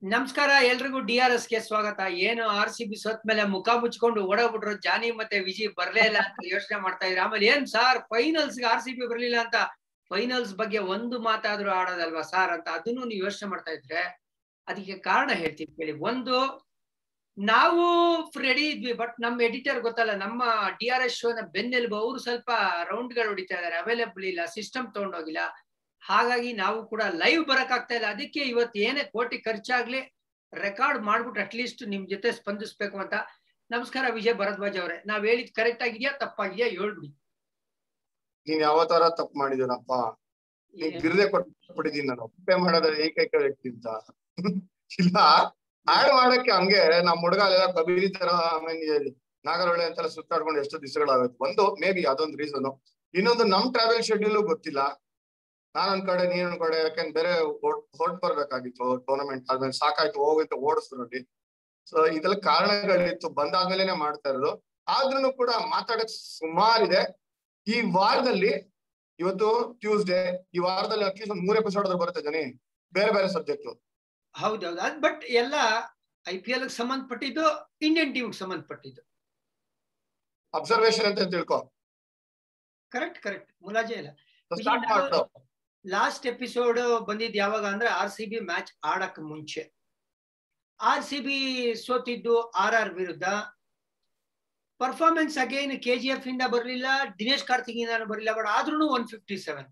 ನಮಸ್ಕಾರ ಎಲ್ರಿಗೂ D R S ಗೆ ಸ್ವಾಗತ ಏನು ಆರ್ ಸಿ ಬಿ ಸೋತ್ ಮೇಲೆ ಮುಖ ಮುಚ್ಕೊಂಡು ಓಡೋಗ್ಬಿಟ್ರು ಜಾನಿ ಮತ್ತೆ ವಿಜಯ್ ಬರ್ಲೇ ಇಲ್ಲ ಅಂತ ಯೋಚನೆ ಮಾಡ್ತಾ ಇದ್ರು ಆಮೇಲೆ ಏನ್ sir finals R C B ಬರ್ಲಿಲ್ಲ ಅಂತ ಫೈನಲ್ಸ್ ಬಗ್ಗೆ ಒಂದು ಮಾತಾದ್ರೂ ಆಡೋದಲ್ವಾ ಸಾರ್ ಅಂತ ಅದನ್ನು ನೀವು ಯೋಚನೆ ಮಾಡ್ತಾ ಇದ್ರೆ ಅದಕ್ಕೆ ಕಾರಣ ಹೇಳ್ತೀನಿ ಕೇಳಿ ಒಂದು ನಾವು ರೆಡಿ ಇದ್ವಿ ಬಟ್ ನಮ್ಮ ಎಡಿಟರ್ ಗೊತ್ತಲ್ಲ ನಮ್ಮ ಡಿ ಆರ್ ಎಸ್ ಶೋನ ಬೆನ್ನೆಲುಬು ಅವರು ಸ್ವಲ್ಪ ರೌಂಡ್ ಗಳು ಹೊಡಿತಾ ಇದಾರೆ ಅವೈಲೇಬಲ್ ಇಲ್ಲ ಸಿಸ್ಟಮ್ ತಗೊಂಡೋಗಿಲ್ಲ ಹಾಗಾಗಿ ನಾವು ಕೂಡ ಲೈವ್ ಬರಕ್ ಆಗ್ತಾ ಇಲ್ಲ ಅದಕ್ಕೆ ಇವತ್ತು ಏನೇ ಕೋಟಿ ಖರ್ಚಾಗ್ಲಿ ರೆಕಾರ್ಡ್ ಮಾಡ್ಬಿಟ್ಟು ಅಟ್ಲೀಸ್ಟ್ ನಿಮ್ ಜೊತೆ ಸ್ಪಂದಿಸ್ಬೇಕು ಅಂತ ನಮಸ್ಕಾರ ವಿಜಯ್ ಭರದ್ವಾಜ್ ಅವರೇ ನಾವ್ ಹೇಳಿದ್ ಕರೆಕ್ಟ್ ಆಗಿದ್ಯಾ ತಪ್ಪಾಗಿದ್ಯಾ ಹೇಳ್ಬಿಡಿ ನೀನ್ ಯಾವ ತರ ತಪ್ಪು ಮಾಡಿದೀನಪ್ಪ ನೀನ್ ಬಿರ್ದೆ ಕೊಟ್ಬಿಟ್ಟಿದೀನಿ ನಾನು ಒಪ್ಪೆ ಮಾಡೋದ ಏಕೈಕ ವ್ಯಕ್ತಿ ಅಂತ ಇಲ್ಲ ಆಡ್ ಮಾಡಕ್ಕೆ ಹಂಗೆ ನಮ್ ಹುಡುಗ ಅಲ್ಲೆಲ್ಲ ಕಬೀರಿ ತರ ಆಮೇಲೆ ನಾಗರಹೊಳೆ ಅಂತೆಲ್ಲ ಸುತ್ತಾಡ್ಕೊಂಡು ಎಷ್ಟು ದಿವಸಗಳಾಗುತ್ತೆ ಒಂದು ಮೇ ಬಿ ಅದೊಂದು ರೀಸನ್ ಇನ್ನೊಂದು ನಮ್ ಟ್ರಾವೆಲ್ ಶೆಡ್ಯೂಲ್ ಗೊತ್ತಿಲ್ಲ ನಾನ್ ಒಂದ್ ಕಡೆ ನೀನ್ ಒಂದ್ ಕಡೆ ಯಾಕಂದ್ರೆ ಬೇರೆ ಹೊರಟ್ ಬರ್ಬೇಕಾಗಿತ್ತು ಟೂರ್ನಮೆಂಟ್ ಆದ್ಮೇಲೆ ಸಾಕಾಯ್ತು ಹೋಗಿತ್ತು ಓಡಿಸ್ರಲ್ಲಿ ಸೊ ಇದೆಲ್ಲ ಕಾರಣಗಳಿತ್ತು ಬಂದಾದ್ಮೇಲೆನೆ ಮಾಡ್ತಾ ಇರೋದು ಆದ್ರೂ ಕೂಡ ಮಾತಾಡಕ್ ಸುಮಾರಿದೆ ಈ ವಾರದಲ್ಲಿ ಇವತ್ತು ಟ್ಯೂಸ್ಡೇ ಈ ವಾರದಲ್ಲಿ ಅಟ್ಲೀಸ್ಟ್ ಒಂದ್ ಮೂರ್ ಎಪಿಸೋಡ್ ಬರುತ್ತೆ ಜನಿ ಬೇರೆ ಬೇರೆ ಸಬ್ಜೆಕ್ಟ್ ಹೌದೌದು ಅದ್ ಬಟ್ ಎಲ್ಲ ಐ ಪಿ ಎಲ್ ಸಂಬಂಧಪಟ್ಟಿದ್ದು ಇಂಡಿಯನ್ ಟೀಮ್ ಸಂಬಂಧಪಟ್ಟಿದ್ದು ಅಬ್ಸರ್ವೇಷನ್ ಅಂತ ತಿಳ್ಕೊ ಕರೆಕ್ಟ್ ಕರೆಕ್ಟ್ ಮುಲಾಜೆ ಇಲ್ಲ ಸ್ಟಾರ್ಟ್ ಮಾಡು ಲಾಸ್ಟ್ ಎಪಿಸೋಡ್ ಬಂದಿದ್ ಯಾವಾಗ ಅಂದ್ರೆ ಆರ್ ಸಿ ಬಿ ಮ್ಯಾಚ್ ಆಡಕ್ ಮುಂಚೆ ಆರ್ ಸಿ ಬಿ ಸೋತಿದ್ದು ಆರ್ ಆರ್ ವಿರುದ್ಧ performance again K G F ಇಂದ ಬರ್ಲಿಲ್ಲ ದಿನೇಶ್ ಕಾರ್ತಿಕ್ ಇಂದ ಬರ್ಲಿಲ್ಲ ಬಟ್ ಆದ್ರೂ one fifty seven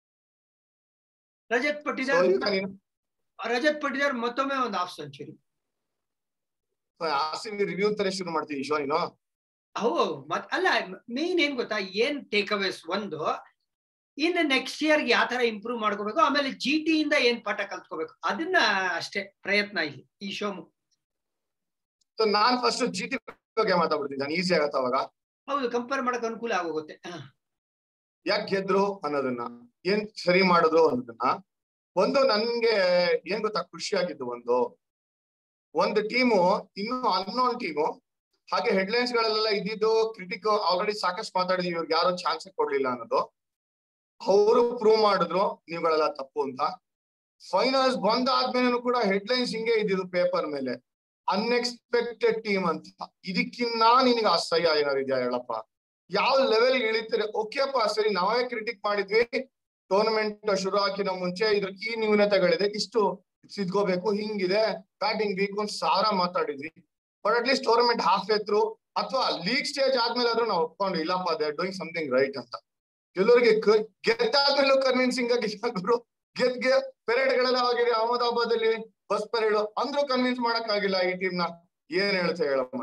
Rajat Patidar Rajat Patidar ಮತ್ತೊಮ್ಮೆ ಒಂದು half century R C B review ತರ ಶುರು ಮಾಡ್ತೀವಿ ಶೋ ನೀನು ಹೋ ಮತ್ ಅಲ್ಲ ಮೇನ್ ಏನ್ ಗೊತ್ತಾ ಏನ್ ಟೇಕ್ ಅವೇಸ್ ಒಂದು ಇನ್ನು ನೆಕ್ಸ್ಟ್ ಇಯರ್ ಯಾವ ತರ ಇಂಪ್ರೂವ್ ಮಾಡ್ಕೋಬೇಕು ಆಮೇಲೆ ಜಿ ಟಿ ಇಂದ ಏನ್ ಪಾಠ ಕಲ್ತ್ಕೋಬೇಕು ಅದನ್ನ ಅಷ್ಟೇ ಪ್ರಯತ್ನ ಇಲ್ಲಿ ಈ ಶೋ ಸೊ ನಾನ್ ಫಸ್ಟ್ ಜಿ ಟಿ ಬಗ್ಗೆ ಮಾತಾಡ್ಬಿಡ್ತೀನಿ ನಾನು ಈಸಿ ಆಗತ್ತ ಅವಾಗ ಹೌದು ಕಂಪೇರ್ ಮಾಡಕ್ ಅನುಕೂಲ ಆಗೋಗುತ್ತೆ ಯಾಕೆ ಗೆದ್ರು ಅನ್ನೋದನ್ನ ಏನ್ ಸರಿ ಮಾಡಿದ್ರು ಅನ್ನೋದನ್ನ ಒಂದು ನನ್ಗೆ ಏನ್ ಗೊತ್ತಾ ಖುಷಿ ಆಗಿದ್ದು ಒಂದು ಒಂದು ಟೀಮು ಇನ್ನು ಅನ್ನೋನ್ ಟೀಮು ಹಾಗೆ ಹೆಡ್ಲೈನ್ಸ್ ಗಳೆಲ್ಲ ಇದ್ದಿದ್ದು ಕ್ರಿಟಿಕ್ ಆಲ್ರೆಡಿ ಸಾಕಷ್ಟು ಮಾತಾಡಿದ್ವಿ ಇವ್ರಿಗೆ ಯಾರು ಚಾನ್ಸ್ ಕೊಡ್ಲಿಲ್ಲ ಅನ್ನೋದು ಅವರು ಪ್ರೂವ್ ಮಾಡಿದ್ರು ನೀವುಗಳೆಲ್ಲ ತಪ್ಪು ಅಂತ ಫೈನಲ್ಸ್ ಬಂದಾದ್ಮೇಲೆ ಕೂಡ ಹೆಡ್ಲೈನ್ಸ್ ಹಿಂಗೆ ಇದ್ದಿದ್ದು ಪೇಪರ್ ಮೇಲೆ ಅನ್ಎಕ್ಸ್ಪೆಕ್ಟೆಡ್ ಟೀಮ್ ಅಂತ ಇದಕ್ಕಿನ್ನ ನಿನಗೆ ಅಸಹ್ಯ ಏನಾರು ಇದೆಯಾ ಹೇಳಪ್ಪ ಯಾವ ಲೆವೆಲ್ ಇಳಿತಾರೆ ಓಕೆಪ್ಪ ಸರಿ ನಾವೇ ಕ್ರಿಟಿಕ್ ಮಾಡಿದ್ವಿ ಟೂರ್ನಮೆಂಟ್ ಶುರು ಹಾಕಿನ ಮುಂಚೆ ಇದ್ರ ಈ ನ್ಯೂನತೆಗಳಿದೆ ಇಷ್ಟು ಸಿದ್ಕೋಬೇಕು ಹಿಂಗಿದೆ ಬ್ಯಾಟಿಂಗ್ ವೀಕ್ ಒಂದ್ ಸಾವಿರ ಮಾತಾಡಿದ್ವಿ but at least tournament half ಎತ್ರು ಅಥವಾ ಲೀಗ್ ಸ್ಟೇಜ್ ಆದ್ಮೇಲೆ ಆದ್ರೂ ನಾವು ಒಪ್ಕೊಂಡು ಇಲ್ಲಪ್ಪ ದೇ ಡೂಯಿಂಗ್ ಸಮಥಿಂಗ್ ರೈಟ್ ಅಂತ ಕೆಲವರಿಗೆ ಗೆದ್ದಾದ್ಮೇಲೂ ಕನ್ವಿನ್ಸಿಂಗ್ ಆಗಿ ಗುರು ಗೆದ್ ಗೆ ಪೆರೇಡ್ ಗಳೆಲ್ಲ ಆಗಿದೆ ಅಹಮದಾಬಾದ್ ಅಲ್ಲಿ ಬಸ್ ಪೆರೇಡ್ ಅಂದ್ರೂ ಕನ್ವಿನ್ಸ್ ಮಾಡಕ್ ಆಗಿಲ್ಲ ಈ ಟೀಮ್ ನ ಏನ್ ಹೇಳ್ತೇವೆ ಹೇಳಮ್ಮ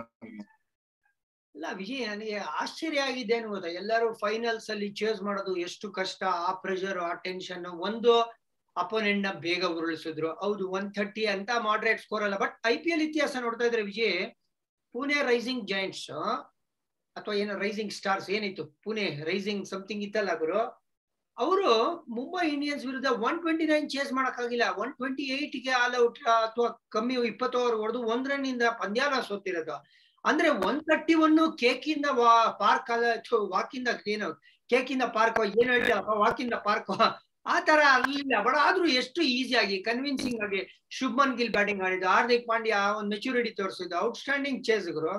ಇಲ್ಲ ವಿಜಯ್ ನನಗೆ ಆಶ್ಚರ್ಯ ಆಗಿದೆ ಗೊತ್ತಾ ಎಲ್ಲರೂ ಫೈನಲ್ಸ್ ಅಲ್ಲಿ ಚೇಸ್ ಮಾಡೋದು ಎಷ್ಟು ಕಷ್ಟ ಆ ಪ್ರೆಷರ್ ಆ ಟೆನ್ಷನ್ ಒಂದು ಅಪೋನೆಂಟ್ ನ ಬೇಗ ಉರುಳಿಸಿದ್ರು ಹೌದು ಒನ್ ಥರ್ಟಿ ಅಂತ ಮಾಡ್ರೇಟ್ ಸ್ಕೋರ್ ಅಲ್ಲ ಬಟ್ ಐ ಪಿ ಎಲ್ ಇತಿಹಾಸ ನೋಡ್ತಾ ಇದ್ರೆ ವಿಜಯ್ ಪುಣೆ ರೈಸಿಂಗ್ ಜಾಯಿಂಟ್ಸ್ ಅಥವಾ ಏನೋ ರೈಸಿಂಗ್ ಸ್ಟಾರ್ಸ್ ಏನಿತ್ತು ಪುಣೆ ರೈಸಿಂಗ್ ಸಮಥಿಂಗ್ ಇತ್ತಲ್ಲ ಗುರು ಅವರು ಮುಂಬೈ ಇಂಡಿಯನ್ಸ್ ವಿರುದ್ಧ ಒನ್ ಟ್ವೆಂಟಿ ನೈನ್ ಚೇಸ್ ಮಾಡಕ್ಕಾಗಿಲ್ಲ ಒನ್ ಟ್ವೆಂಟಿ ಗೆ ಆಲ್ ಔಟ್ ಅಥವಾ ಕಮ್ಮಿ ಇಪ್ಪತ್ತು ಓವರ್ ಹೊಡೆದು ಒಂದ್ ರನ್ ಇಂದ ಪಂದ್ಯಾನ ಸೋತಿರೋದು ಅಂದ್ರೆ ಒನ್ ತರ್ಟಿ ಒನ್ ಕೇಕಿಂದ ಪಾರ್ಕ್ ವಾಕಿಂದ ಏನು ಕೇಕಿಂದ ಪಾರ್ಕ್ ಏನ್ ಹೇಳ್ತೀರಪ್ಪ ವಾಕಿಂದ ಪಾರ್ಕ್ ಆ ತರ ಅಲ್ಲಿಲ್ಲ ಬಟ್ ಆದ್ರೂ ಎಷ್ಟು ಈಸಿ ಆಗಿ ಕನ್ವಿನ್ಸಿಂಗ್ ಆಗಿ ಶುಭ್ಮನ್ ಗಿಲ್ ಬ್ಯಾಟಿಂಗ್ ಆಡಿದ್ದು ಹಾರ್ದಿಕ್ ಪಾಂಡ್ಯ ಒಂದು ಮೆಚುರಿಟಿ ತೋರಿಸಿದ್ದು ಔಟ್ಸ್ಟ್ಯಾಂಡಿಂಗ್ ಚೇಸ್ ಗುರು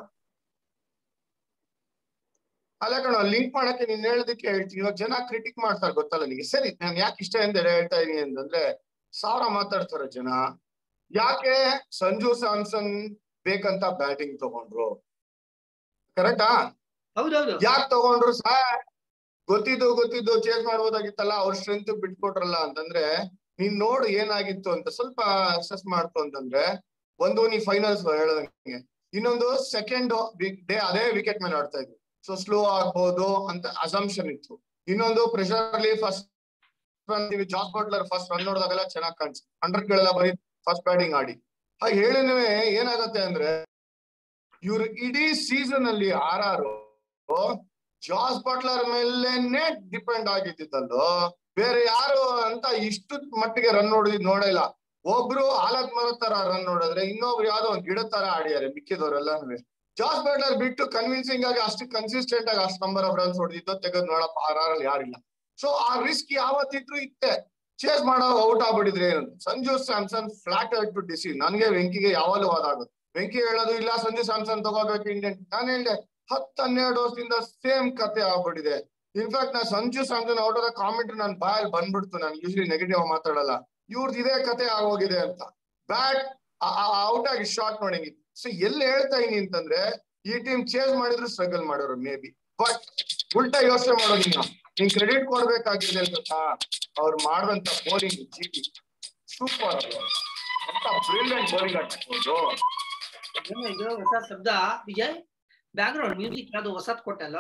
ಅಲ್ಲ ಕಣ ಲಿಂಕ್ ಮಾಡಕ್ಕೆ ನೀನ್ ಹೇಳೋದಕ್ಕೆ ಹೇಳ್ತೀನಿ ಇವಾಗ ಜನ ಕ್ರಿಟಿಕ್ ಮಾಡ್ತಾರೆ ಗೊತ್ತಲ್ಲ ನಿಗೆ ಸರಿ ನಾನು ಯಾಕೆ ಇಷ್ಟ ಅಂತ ಹೇಳ್ತಾ ಇದೀನಿ ಅಂತಂದ್ರೆ ಸಾವಿರ ಮಾತಾಡ್ತಾರೆ ಜನ ಯಾಕೆ ಸಂಜು ಸ್ಯಾಮ್ಸನ್ ಬೇಕಂತ ಬ್ಯಾಟಿಂಗ್ ತಗೊಂಡ್ರು ಕರೆಕ್ಟಾ ಹೌದೌದು ಯಾಕೆ ತಗೊಂಡ್ರು ಸಾರ್ ಗೊತ್ತಿದ್ದು ಗೊತ್ತಿದ್ದು ಚೇಂಜ್ ಮಾಡ್ಬೋದಾಗಿತ್ತಲ್ಲ ಅವ್ರ ಸ್ಟ್ರೆಂತ್ ಬಿಟ್ಕೊಟ್ರಲ್ಲ ಅಂತಂದ್ರೆ ನೀನ್ ನೋಡು ಏನಾಗಿತ್ತು ಅಂತ ಸ್ವಲ್ಪ ಅಸೆಸ್ ಮಾಡ್ತು ಅಂತಂದ್ರೆ ಒಂದು ನೀ ಫೈನಲ್ಸ್ ಹೇಳೋದಂಗೆ ಇನ್ನೊಂದು ಸೆಕೆಂಡ್ ಡೇ ಅದೇ ವಿಕೆಟ್ ಮೇಲೆ ಆಡ್ತಾ ಇದ್ವಿ ಸೊ ಸ್ಲೋ ಆಗ್ಬೋದು ಅಂತ ಅಸಂಪ್ಷನ್ ಇತ್ತು ಇನ್ನೊಂದು ಪ್ರೆಷರ್ ಅಲ್ಲಿ ಫಸ್ಟ್ ಜಾಸ್ ಬಟ್ಲರ್ ಫಸ್ಟ್ ರನ್ ನೋಡಿದಾಗೆಲ್ಲ ಚೆನ್ನಾಗಿ ಕಾಣಿಸ್ತು ಹಂಡ್ರೆಡ್ ಗಳೆಲ್ಲ ಬರೀ ಫಸ್ಟ್ ಬ್ಯಾಟಿಂಗ್ ಆಡಿ ಹಾಗೆ ಹೇಳಿನವೇ ಏನಾಗತ್ತೆ ಅಂದ್ರೆ ಇವ್ರು ಇಡೀ ಸೀಸನ್ ಅಲ್ಲಿ ಆರ್ ಆರ್ ಜಾಸ್ ಬಟ್ಲರ್ ಮೇಲೆನೆ ಡಿಪೆಂಡ್ ಆಗಿದ್ದಲ್ಲೋ ಬೇರೆ ಯಾರು ಅಂತ ಇಷ್ಟು ಮಟ್ಟಿಗೆ ರನ್ ನೋಡಿದ್ ನೋಡಿಲ್ಲ ಒಬ್ರು ಆಲತ್ ಮರ ತರ ರನ್ ನೋಡಿದ್ರೆ ಇನ್ನೊಬ್ರು ಯಾವ್ದೋ ಒಂದ್ ಗಿಡ ತರ ಆಡಿದ್ದಾರೆ ಮಿಕ್ಕಿದವ್ರೆಲ್ಲಾನು ಜಾಸ್ ಬಟ್ಲರ್ ಬಿಟ್ಟು ಕನ್ವಿನ್ಸಿಂಗ್ ಆಗಿ ಅಷ್ಟು ಕನ್ಸಿಸ್ಟೆಂಟ್ ಆಗಿ ಅಷ್ಟು ನಂಬರ್ ಆಫ್ ರನ್ಸ್ ಹೊಡೆದಿದ್ದು ತೆಗೆದು ನೋಡಪ್ಪ ಆರ್ ಆರ್ ಅಲ್ಲಿ ಯಾರಿಲ್ಲ ಸೊ ಆ ರಿಸ್ಕ್ ಯಾವತ್ತಿದ್ರು ಇತ್ತೆ ಚೇಸ್ ಮಾಡೋ ಔಟ್ ಆಗ್ಬಿಟ್ಟಿದ್ರೆ ಏನು Sanju Samson flat out to D ನನ್ಗೆ ವೆಂಕಿಗೆ ಯಾವಾಗಲೂ ವಾದ ಆಗುತ್ತೆ ವೆಂಕಿ ಹೇಳೋದು ಇಲ್ಲ ಸಂಜು ಸ್ಯಾಮ್ಸನ್ ತಗೋಬೇಕು ಇಂಡಿಯನ್ ನಾನು ಹೇಳಿದೆ ಹತ್ತು ಹನ್ನೆರಡು ವರ್ಷದಿಂದ ಸೇಮ್ ಕತೆ ಆಗ್ಬಿಟ್ಟಿದೆ ಇನ್ಫ್ಯಾಕ್ಟ್ ನಾ ಸಂಜು ಸ್ಯಾಮ್ಸನ್ ಔಟ್ ಆದ ಕಾಮೆಂಟ್ ನನ್ ಬಾಯಲ್ಲಿ ಬಂದ್ಬಿಡ್ತು ನಾನು ಯೂಶಲಿ ನೆಗೆಟಿವ್ ಮಾತಾಡಲ್ಲ ಇವ್ರದ್ದು ಇದೇ ಕತೆ ಆಗೋಗಿದೆ ಅಂತ ಬ್ಯಾಟ್ ಔಟ್ ಆಗಿ ಶಾರ್ಟ್ ನೋಡಿ ಸೊ ಎಲ್ಲಿ ಹೇಳ್ತಾ ಇದೀನಿ ಅಂತಂದ್ರೆ ಈ ಟೀಮ್ ಚೇಂಜ್ ಮಾಡಿದ್ರು ಸ್ಟ್ರಗಲ್ ಮಾಡೋರು ಮೇ ಬಿ ಬಟ್ ಉಲ್ಟಾ ಯೋಚನೆ ಮಾಡೋದು ನೀನು ನೀನ್ ಕ್ರೆಡಿಟ್ ಕೊಡ್ಬೇಕಾಗಿದೆ ಅಂತ ಅವ್ರು ಮಾಡಿದಂತ ಬೌಲಿಂಗ್ ಜೀಟಿ ಸೂಪರ್ ಅಂತ ಬ್ರಿಲಿಯಂಟ್ ಬೌಲಿಂಗ್ ಹಾಕ್ಬೋದು ಏನು ಇದು ಹೊಸ ಶಬ್ದ ವಿಜಯ್ ಬ್ಯಾಕ್ ಗ್ರೌಂಡ್ ಮ್ಯೂಸಿಕ್ ಯಾವ್ದು ಹೊಸದ್ ಕೊಟ್ಟಲ್ಲ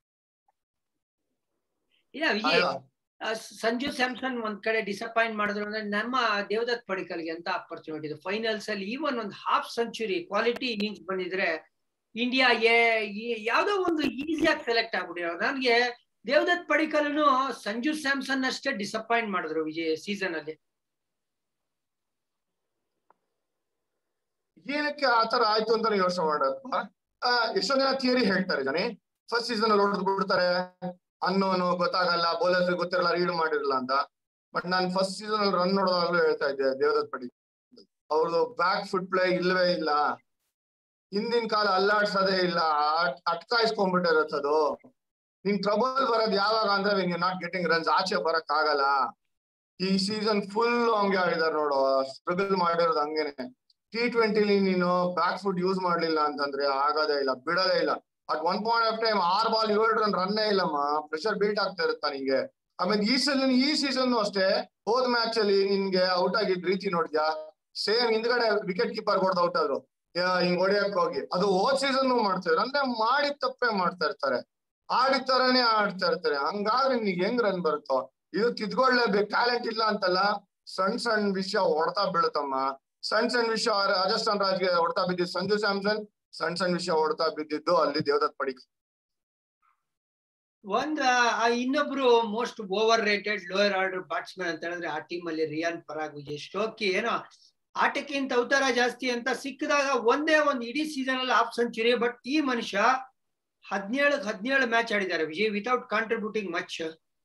ಇಲ್ಲ ವಿಜಯ್ ಆ, ಸಂಜು ಸ್ಯಾಮ್ಸನ್ ಒಂದ್ ಕಡೆ ಡಿಸಪಾಯಿಂಟ್ ಮಾಡಿದ್ರು ಅಂದ್ರೆ ನಮ್ಮ ದೇವದತ್ ಪಡಿಕಲ್ಗೆ ಅಂತ ಅಪರ್ಚುನಿಟಿ ಇದೆ ಫೈನಲ್ಸ್ ಅಲ್ಲಿ ಈವನ್ ಒಂದು ಹಾಫ್ ಸೆಂಚುರಿ ಕ್ವಾಲಿಟಿ ಇನ್ನಿಂಗ್ಸ್ ಬಂದಿದ್ರೆ ಇಂಡಿಯಾ ಯಾವ್ದೋ ಒಂದು ಈಸಿಯಾಗಿ ಸೆಲೆಕ್ಟ್ ಆಗ್ಬಿಟ್ಟಿರೋ ನನ್ಗೆ ದೇವದತ್ ಪಡಿಕಲ್ನು ಸಂಜು ಸ್ಯಾಮ್ಸನ್ ಅಷ್ಟೇ ಡಿಸಪಾಯಿಂಟ್ ಮಾಡಿದ್ರು ವಿಜಯ್ ಸೀಸನ್ ಅಲ್ಲಿ ಏನಕ್ಕೆ ಆತರ ಆಯ್ತು ಅಂತ ಯೋಚನೆ ಮಾಡಪ್ಪ ಎಷ್ಟೋ ಜನ ಥಿಯರಿ ಹೇಳ್ತಾರೆ ಜನಿ ಫಸ್ಟ್ ಸೀಸನ್ ಅಲ್ಲಿ ಹೊಡೆದು ಬಿಡ್ತಾರೆ ಅನ್ನೋನು ಗೊತ್ತಾಗಲ್ಲ ಬೌಲರ್ಸ್ ಗೊತ್ತಿರಲ್ಲ ರೀಡ್ ಮಾಡಿರಲ್ಲ ಅಂತ ಬಟ್ ನಾನು ಫಸ್ಟ್ ಸೀಸನ್ ಅಲ್ಲಿ ರನ್ ನೋಡೋದಾಗ್ಲೂ ಹೇಳ್ತಾ ಇದ್ದೆ ದೇವದತ್ ಪಡಿ ಅವ್ರದ್ದು ಬ್ಯಾಕ್ ಫುಟ್ ಪ್ಲೇ ಇಲ್ವೇ ಇಲ್ಲ ಹಿಂದಿನ ಕಾಲ ಅಲ್ಲಾಡ್ಸೋದೇ ಇಲ್ಲ ಅಟ್- ಅಟ್ಕಾಯಿಸ್ಕೊಂಡ್ಬಿಟ್ಟಿರತ್ತದು ನಿನ್ ಟ್ರಬಲ್ ಬರೋದ್ ಯಾವಾಗ ಅಂದ್ರೆ when you not getting runs ಆಚೆ ಬರಕ್ ಆಗಲ್ಲ ಈ ಸೀಸನ್ ಫುಲ್ ಹಂಗೆ ಆಡಿದಾರೆ ನೋಡು ಸ್ಟ್ರಗಲ್ ಮಾಡಿರೋದು ಹಂಗೇನೆ ಟಿ ಟ್ವೆಂಟಿಲಿ ನೀನು ಬ್ಯಾಕ್ ಫುಟ್ ಯೂಸ್ ಮಾಡ್ಲಿಲ್ಲ ಅಂತಂದ್ರೆ ಆಗೋದೇ ಇಲ್ಲ ಬಿಡೋದೇ ಇಲ್ಲ at one point of time ಆರ್ ಬಾಲ್ ಏಳು ರನ್ ರನ್ನೇ ಇಲ್ಲಮ್ಮ ಪ್ರೆಷರ್ ಬಿಲ್ಟ್ ಆಗ್ತಾ ಇರುತ್ತಾ ನಿಂಗೆ ಆಮೇಲೆ ಈ ಸೀಸನ್ ಈ ಸೀಸನ್ ಅಷ್ಟೇ ಹೋದ್ ಮ್ಯಾಚ್ ಅಲ್ಲಿ ನಿನ್ಗೆ ಔಟ್ ಆಗಿದ್ ರೀತಿ ನೋಡಿದ್ಯಾ ಸೇಮ್ ಹಿಂದ್ಗಡೆ ವಿಕೆಟ್ ಕೀಪರ್ ಹೊಡೆದು ಔಟ್ ಆದ್ರು ಯಾ- ಹಿಂಗ್ ಹೊಡಿಯಕ್ ಹೋಗಿ ಅದು ಹೋದ್ ಸೀಸನ್ ಮಾಡ್ತಾರೆ ಅಂದ್ರೆ ಮಾಡಿದ ತಪ್ಪೇ ಮಾಡ್ತಾ ಇರ್ತಾರೆ ಆಡಿದ ತರನೇ ಆಡ್ತಾ ಇರ್ತಾರೆ ಹಂಗಾದ್ರೆ ನಿನ್ಗೆ ಹೆಂಗ್ ರನ್ ಬರುತ್ತೋ ಇದು ತಿದ್ಕೊಳ್ಳೇಬೇಕು ಟ್ಯಾಲೆಂಟ್ ಇಲ್ಲ ಅಂತಲ್ಲ ಸಣ್ಣ ಸಣ್ಣ ವಿಷಯ ಹೊಡ್ತಾ ಬೀಳುತ್ತಮ್ಮ ಸಣ್ಣ ಸಣ್ಣ ವಿಷಯ ರಾಜಸ್ಥಾನ್ ರಾಜ್ಗೆ ಹೊಡ್ತಾ ಬಿದ್ದಿದ್ದು ಸಂಜು ಸ್ಯಾಮ್ಸನ್ ಸಣ್ಣ ಸಣ್ಣ ವಿಷಯ ಹೊಡ್ತಾ ಬಿದ್ದಿದ್ದು ಅಲ್ಲಿ ದೇವದತ್ ಪಡಿಕ್ ಒಂದ್ ಆ ಇನ್ನೊಬ್ರು most overrated lower order batsman ಅಂತ ಹೇಳಿದ್ರೆ ಆ ಟೀಮ್ ಅಲ್ಲಿ ರಿಯಾನ್ ಪರಾಗ್ ವಿಜಯ್ ಸ್ಟೋಕಿ ಏನೋ ಆಟಕ್ಕಿಂತ ಅವತಾರ ಜಾಸ್ತಿ ಅಂತ ಸಿಕ್ಕಿದಾಗ ಒಂದೇ ಒಂದ್ ಇಡೀ ಸೀಸನ್ ಅಲ್ಲಿ ಹಾಫ್ ಸೆಂಚುರಿ ಬಟ್ ಈ ಮನುಷ್ಯ ಹದಿನೇಳು ಹದಿನೇಳು ಮ್ಯಾಚ್ ಆಡಿದ್ದಾರೆ ವಿಜಯ್ ವಿತೌಟ್ ಕಾಂಟ್ರಿಬ್ಯೂಟಿಂಗ್ ಮಚ್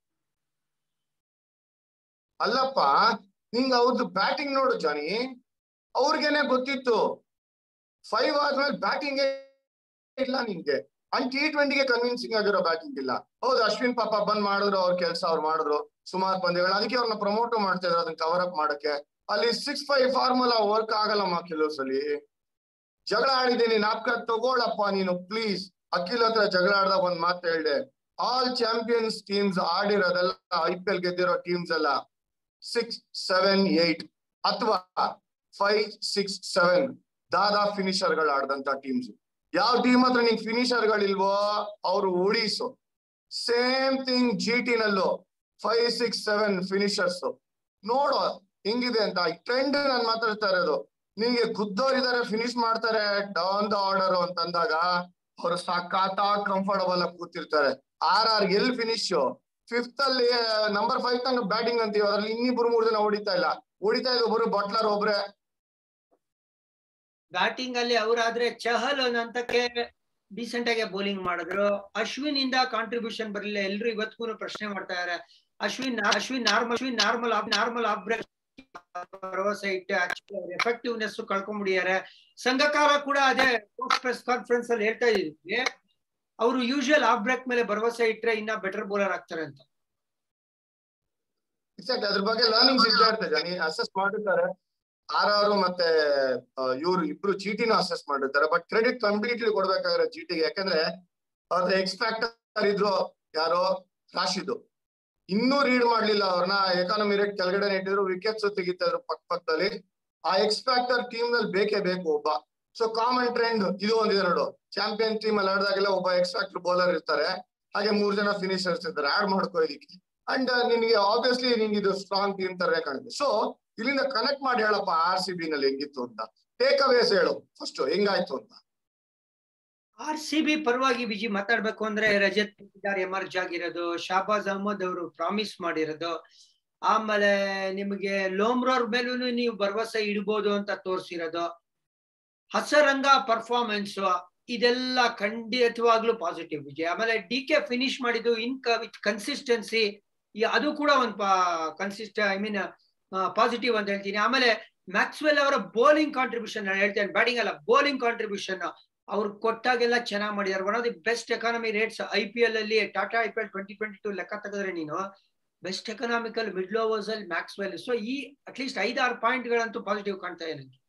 ಅಲ್ಲಪ್ಪ ನಿಂಗ್ ಅವ್ರದ್ದು ಬ್ಯಾಟಿಂಗ್ ನೋಡು ಜಾನಿ ಅವ್ರಿಗೇನೆ ಗೊತ್ತಿತ್ತು ಫೈವ್ ಆದ್ಮೇಲೆ ಬ್ಯಾಟಿಂಗ್ ಇಲ್ಲ ನಿಂಗೆ ಅಂಡ್ ಟಿ ಟ್ವೆಂಟಿಗೆ ಕನ್ವಿನ್ಸಿಂಗ್ ಆಗಿರೋ ಬ್ಯಾಟಿಂಗ್ ಇಲ್ಲ ಹೌದು ಅಶ್ವಿನ್ ಪಾಪ ಬಂದ್ ಮಾಡಿದ್ರು ಅವ್ರ ಕೆಲಸ ಅವ್ರು ಮಾಡಿದ್ರು ಸುಮಾರು ಪಂದ್ಯಗಳು ಅದಕ್ಕೆ ಅವ್ರನ್ನ ಪ್ರಮೋಟ್ ಮಾಡ್ತಾ ಇದ್ರು ಅದನ್ನ ಕವರ್ ಅಪ್ ಮಾಡಕ್ಕೆ ಅಲ್ಲಿ ಸಿಕ್ಸ್ ಫೈವ್ ಫಾರ್ಮುಲಾ ವರ್ಕ್ ಆಗಲ್ಲಮ್ಮ ಕೆಲವು ಸಲಿ ಜಗಳ ಆಡಿದ್ದೀನಿ ನಾಪ್ಕ ತಗೋಳಪ್ಪ ನೀನು ಪ್ಲೀಸ್ ಅಖಿಲ್ ಹತ್ರ ಜಗಳ ಆಡ್ದಾಗ ಒಂದ್ ಮಾತು ಹೇಳ್ದೆ ಆಲ್ ಚಾಂಪಿಯನ್ಸ್ ಟೀಮ್ಸ್ ಆಡಿರೋದೆಲ್ಲ ಐ ಪಿ ಎಲ್ ಗೆದ್ದಿರೋ ಟೀಮ್ಸ್ ಎಲ್ಲ ಸಿಕ್ಸ್ ಸೆವೆನ್ ಏಟ್ ಅಥವಾ ಫೈವ್ ಸಿಕ್ಸ್ ಸೆವೆನ್ ದಾದಾ ಫಿನಿಶರ್ ಗಳು ಆಡ್ದಂತ ಟೀಮ್ಸ್ ಯಾವ ಟೀಮ್ ಹತ್ರ ನಿಂಗೆ ಫಿನಿಶರ್ ಗಳಿಲ್ವೋ ಅವ್ರು ಉಡೀಸು ಸೇಮ್ ಥಿಂಗ್ ಜಿ ಟಿ ನಲ್ಲೂ ಫೈವ್ ಸಿಕ್ಸ್ ಸೆವೆನ್ ಫಿನಿಶರ್ಸ್ ನೋಡು ಹೆಂಗಿದೆ ಅಂತ ಟ್ರೆಂಡ್ ನಾನು ಮಾತಾಡ್ತಾ ಇರೋದು ನಿನ್ಗೆ ಗುದ್ದೋರಿದ್ದಾರೆ ಫಿನಿಶ್ ಮಾಡ್ತಾರೆ ಡೌನ್ ದ ಆರ್ಡರ್ ಅಂತಂದಾಗ ಅವ್ರು ಸಖಾತ ಕಂಫರ್ಟಬಲ್ ಆಗಿ ಕೂತಿರ್ತಾರೆ R R L finish fifth ಅಲ್ಲಿ ನಂಬರ್ ಫೈವ್ ತನಕ ಬ್ಯಾಟಿಂಗ್ ಅಂತೀವಿ ಅದ್ರಲ್ಲಿ ಇನ್ನಿಬ್ರು ಮೂರ್ ಜನ ಹೊಡಿತಾ ಇಲ್ಲ ಹೊಡಿತಾ ಇದ್ದು ಒಬ್ರು ಬಟ್ಲರ್ ಒಬ್ರೆ ಬ್ಯಾಟಿಂಗ್ ಅಲ್ಲಿ ಅವ್ರಾದ್ರೆ ಚಹಲ್ ಅಂತಕ್ಕೆ ಡಿಸೆಂಟ್ ಆಗಿ ಬೌಲಿಂಗ್ ಮಾಡಿದ್ರು ಅಶ್ವಿನ್ ಇಂದ ಕಾಂಟ್ರಿಬ್ಯೂಷನ್ ಬರಲಿಲ್ಲ ಎಲ್ರು ಇವತ್ತಿಗೂ ಪ್ರಶ್ನೆ ಮಾಡ್ತಾ ಇದಾರೆ Ashwin Ashwin normal Ashwin normal normal off break ಭರವಸೆ ಇಟ್ಟು ಎಫೆಕ್ಟಿವ್ನೆಸ್ ಕಳ್ಕೊಂಡ್ಬಿಡಿದ್ದಾರೆ ಸಂಘಕಾರ ಕೂಡ ಅದೇ ಪೋಸ್ಟ್ ಪ್ರೆಸ್ ಕಾನ್ಫರೆನ್ಸ್ ಅಲ್ಲಿ ಹೇಳ್ತಾ ಇದ್ವಿ ಅವರು ಯೂಶುವಲ್ ಆಫ್ ಬ್ರೇಕ್ ಮೇಲೆ ಭರವಸೆ ಇಟ್ರೆ ಇನ್ನ ಬೆಟರ್ ಬೌಲರ್ ಆಗ್ತಾರೆ ಅಂತ ಎಕ್ಸಾಕ್ಟ್ ಅದ್ರ ಬಗ್ಗೆ ಲರ್ನಿಂಗ್ಸ್ ಇದ್ದೇ ಇರ್ತದೆ ಜಾನಿ ಅಸೆಸ್ ಮಾಡಿರ್ತಾರೆ ಆರ್ ಆರ್ ಮತ್ತೆ ಇವ್ರು ಇಬ್ರು ಚೀಟಿನ ಅಸೆಸ್ ಮಾಡಿರ್ತಾರೆ ಬಟ್ ಕ್ರೆಡಿಟ್ ಕಂಪ್ಲೀಟ್ಲಿ ಕೊಡ್ಬೇಕಾಗಿರೋ ಚೀಟಿಗೆ ಯಾಕಂದ್ರೆ ಅವ್ರದ್ದು ಎಕ್ಸ್ಪೆಕ್ಟರ್ ಇದ್ರು ಯಾರೋ ರಾಶಿದು ಇನ್ನೂ ರೀಡ್ ಮಾಡ್ಲಿಲ್ಲ ಅವ್ರನ್ನ ಎಕಾನಮಿ ರೇಟ್ ಕೆಳಗಡೆ ಇಟ್ಟಿದ್ರು ವಿಕೆಟ್ಸ್ ತೆಗಿತಾ ಇದ್ರು ಪಕ್ಕ ಪಕ್ಕದಲ್ಲಿ ಆ ಎಕ್ಸ್ಪೆಕ್ಟರ್ ಟೀಮ್ ನಲ್ಲಿ ಬೇಕೇ ಬೇಕು ಒಬ್ಬ ಸೊ ಕಾಮನ್ ಟ್ರೆಂಡ್ ಇದು ಒಂದಿದೆ ನೋಡು ಚಾಂಪಿಯನ್ ಟೀಮ್ ಅಲ್ಲಿ ಆಡಿದಾಗೆಲ್ಲ ಒಬ್ಬ ಎಕ್ಸ್ಪೆಕ್ಟರ್ ಬೌಲರ್ ಇರ್ತಾರೆ ಹಾಗೆ ಮೂರ್ ಜನ ಫಿನಿಶರ್ಸ್ ಇರ್ತಾರೆ ಆಡ್ ಮಾಡ್ಕೋ ಇದಕ್ಕೆ ಅಂಡ್ ನಿನ್ಗೆ ಆಬ್ವಿಯಸ್ಲಿ ನಿನ್ಗೆ ಇದು ಸ್ಟ್ರಾಂಗ್ ಟೀಮ್ ತರನೇ ಕಾಣುತ್ತೆ ಸೊ ಇಲ್ಲಿಂದ ಕನೆಕ್ಟ್ ಮಾಡಿ ಹೇಳಪ್ಪ ಆರ್ ಸಿ ಬಿ ನಲ್ಲಿ ಹೆಂಗಿತ್ತು ಅಂತ ಟೇಕ್ ಅವೇಸ್ ಹೇಳು ಫಸ್ಟ್ ಹೆಂಗಾಯ್ತು ಅಂತ ಆರ್ ಸಿ ಬಿ ಪರವಾಗಿ ವಿಜಿ ಮಾತಾಡ್ಬೇಕು ಅಂದ್ರೆ ರಜತ್ ಪಟ್ಟಿದಾರ್ ಎಮರ್ಜ್ ಆಗಿರೋದು ಶಾಬಾಜ್ ಅಹಮದ್ ಅವರು ಪ್ರಾಮಿಸ್ ಮಾಡಿರೋದು ಆಮೇಲೆ ನಿಮಗೆ ಲೋಮ್ರೋರ್ ಮೇಲೂ ನೀವು ಭರವಸೆ ಇಡ್ಬೋದು ಅಂತ ತೋರಿಸಿರೋದು ಹಸರಂಗ ಪರ್ಫಾರ್ಮೆನ್ಸ್ ಇದೆಲ್ಲ ಖಂಡಿತವಾಗ್ಲೂ ಪಾಸಿಟಿವ್ ವಿಜಯ್ ಆಮೇಲೆ ಡಿ ಕೆ ಫಿನಿಶ್ ಮಾಡಿದ್ದು ಇನ್ ವಿತ್ ಕನ್ಸಿಸ್ಟೆನ್ಸಿ ಈ ಅದು ಕೂಡ ಒಂದು ಕನ್ಸಿಸ್ಟ್ ಐ ಮೀನ್ ಪಾಸಿಟಿವ್ ಅಂತ ಹೇಳ್ತೀನಿ ಆಮೇಲೆ ಮ್ಯಾಕ್ಸ್ವೆಲ್ ಅವರ ಬೌಲಿಂಗ್ ಕಾಂಟ್ರಿಬ್ಯೂಷನ್ ನಾನು ಹೇಳ್ತೇನೆ ಬ್ಯಾಟಿಂಗ್ ಅಲ್ಲ ಬೌಲಿಂಗ್ ಕಾಂಟ್ರಿಬ್ಯೂಷನ್ ಅವ್ರು ಕೊಟ್ಟಾಗೆಲ್ಲ ಚೆನ್ನಾಗಿ ಮಾಡಿದ್ದಾರೆ one of the best economy rates I P L ಅಲ್ಲಿ Tata I P L twenty twenty two ಲೆಕ್ಕ ತೆಗೆದ್ರೆ ನೀನು ಬೆಸ್ಟ್ ಎಕನಾಮಿಕಲ್ ಮಿಡ್ಲ್ ಓವರ್ಸ್ ಅಲ್ಲಿ ಮ್ಯಾಕ್ಸ್ವೆಲ್ ಸೊ ಈ ಅಟ್ಲೀಸ್ಟ್ ಐದಾರು ಪಾಯಿಂಟ್ ಗಳಂತೂ ಪಾಸಿಟಿವ್ ಕಾಣ್ತಾ ಇದೆ ನನಗೆ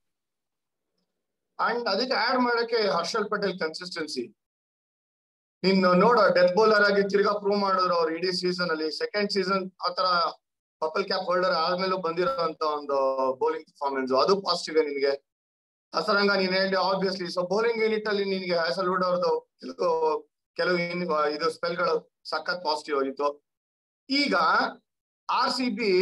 ಅಂಡ್ ಅದಕ್ಕೆ ಆಡ್ ಮಾಡಕ್ಕೆ ಹರ್ಷಲ್ ಪಟೇಲ್ ಕನ್ಸಿಸ್ಟೆನ್ಸಿ ನೀನ್ ನೋಡ ಡೆತ್ ಬೌಲರ್ ಆಗಿ ತಿರ್ಗಾ ಪ್ರೂವ್ ಮಾಡಿದ್ರು ಅವ್ರು ಇಡೀ ಸೀಸನ್ ಅಲ್ಲಿ ಸೆಕೆಂಡ್ ಸೀಸನ್ ಆತರ ಪರ್ಪಲ್ ಕ್ಯಾಪ್ ಹೋಲ್ಡರ್ ಆದ್ಮೇಲೂ ಬಂದಿರೋಂತ ಒಂದು ಬೌಲಿಂಗ್ ಪರ್ಫಾರ್ಮೆನ್ಸ್ ಅದು ಪಾಸಿಟಿವ್ ನಿನ್ಗೆ ಹಸರಂಗ ನೀನ್ ಹೇಳಿ ಆಬ್ವಿಯಸ್ಲಿ ಸೊ ಬೌಲಿಂಗ್ ಯೂನಿಟ್ ಅಲ್ಲಿ ನಿನ್ಗೆ ಹ್ಯಾಸಲ್ವುಡ್ ಅವ್ರದ್ದು ಕೆಲವು ಕೆಲವು ಇನ್- ಇದು ಸ್ಪೆಲ್ಗಳು ಸಖತ್ ಪಾಸಿಟಿವ್ ಆಗಿತ್ತು ಈಗ ಆರ್ ಸಿ ಬಿ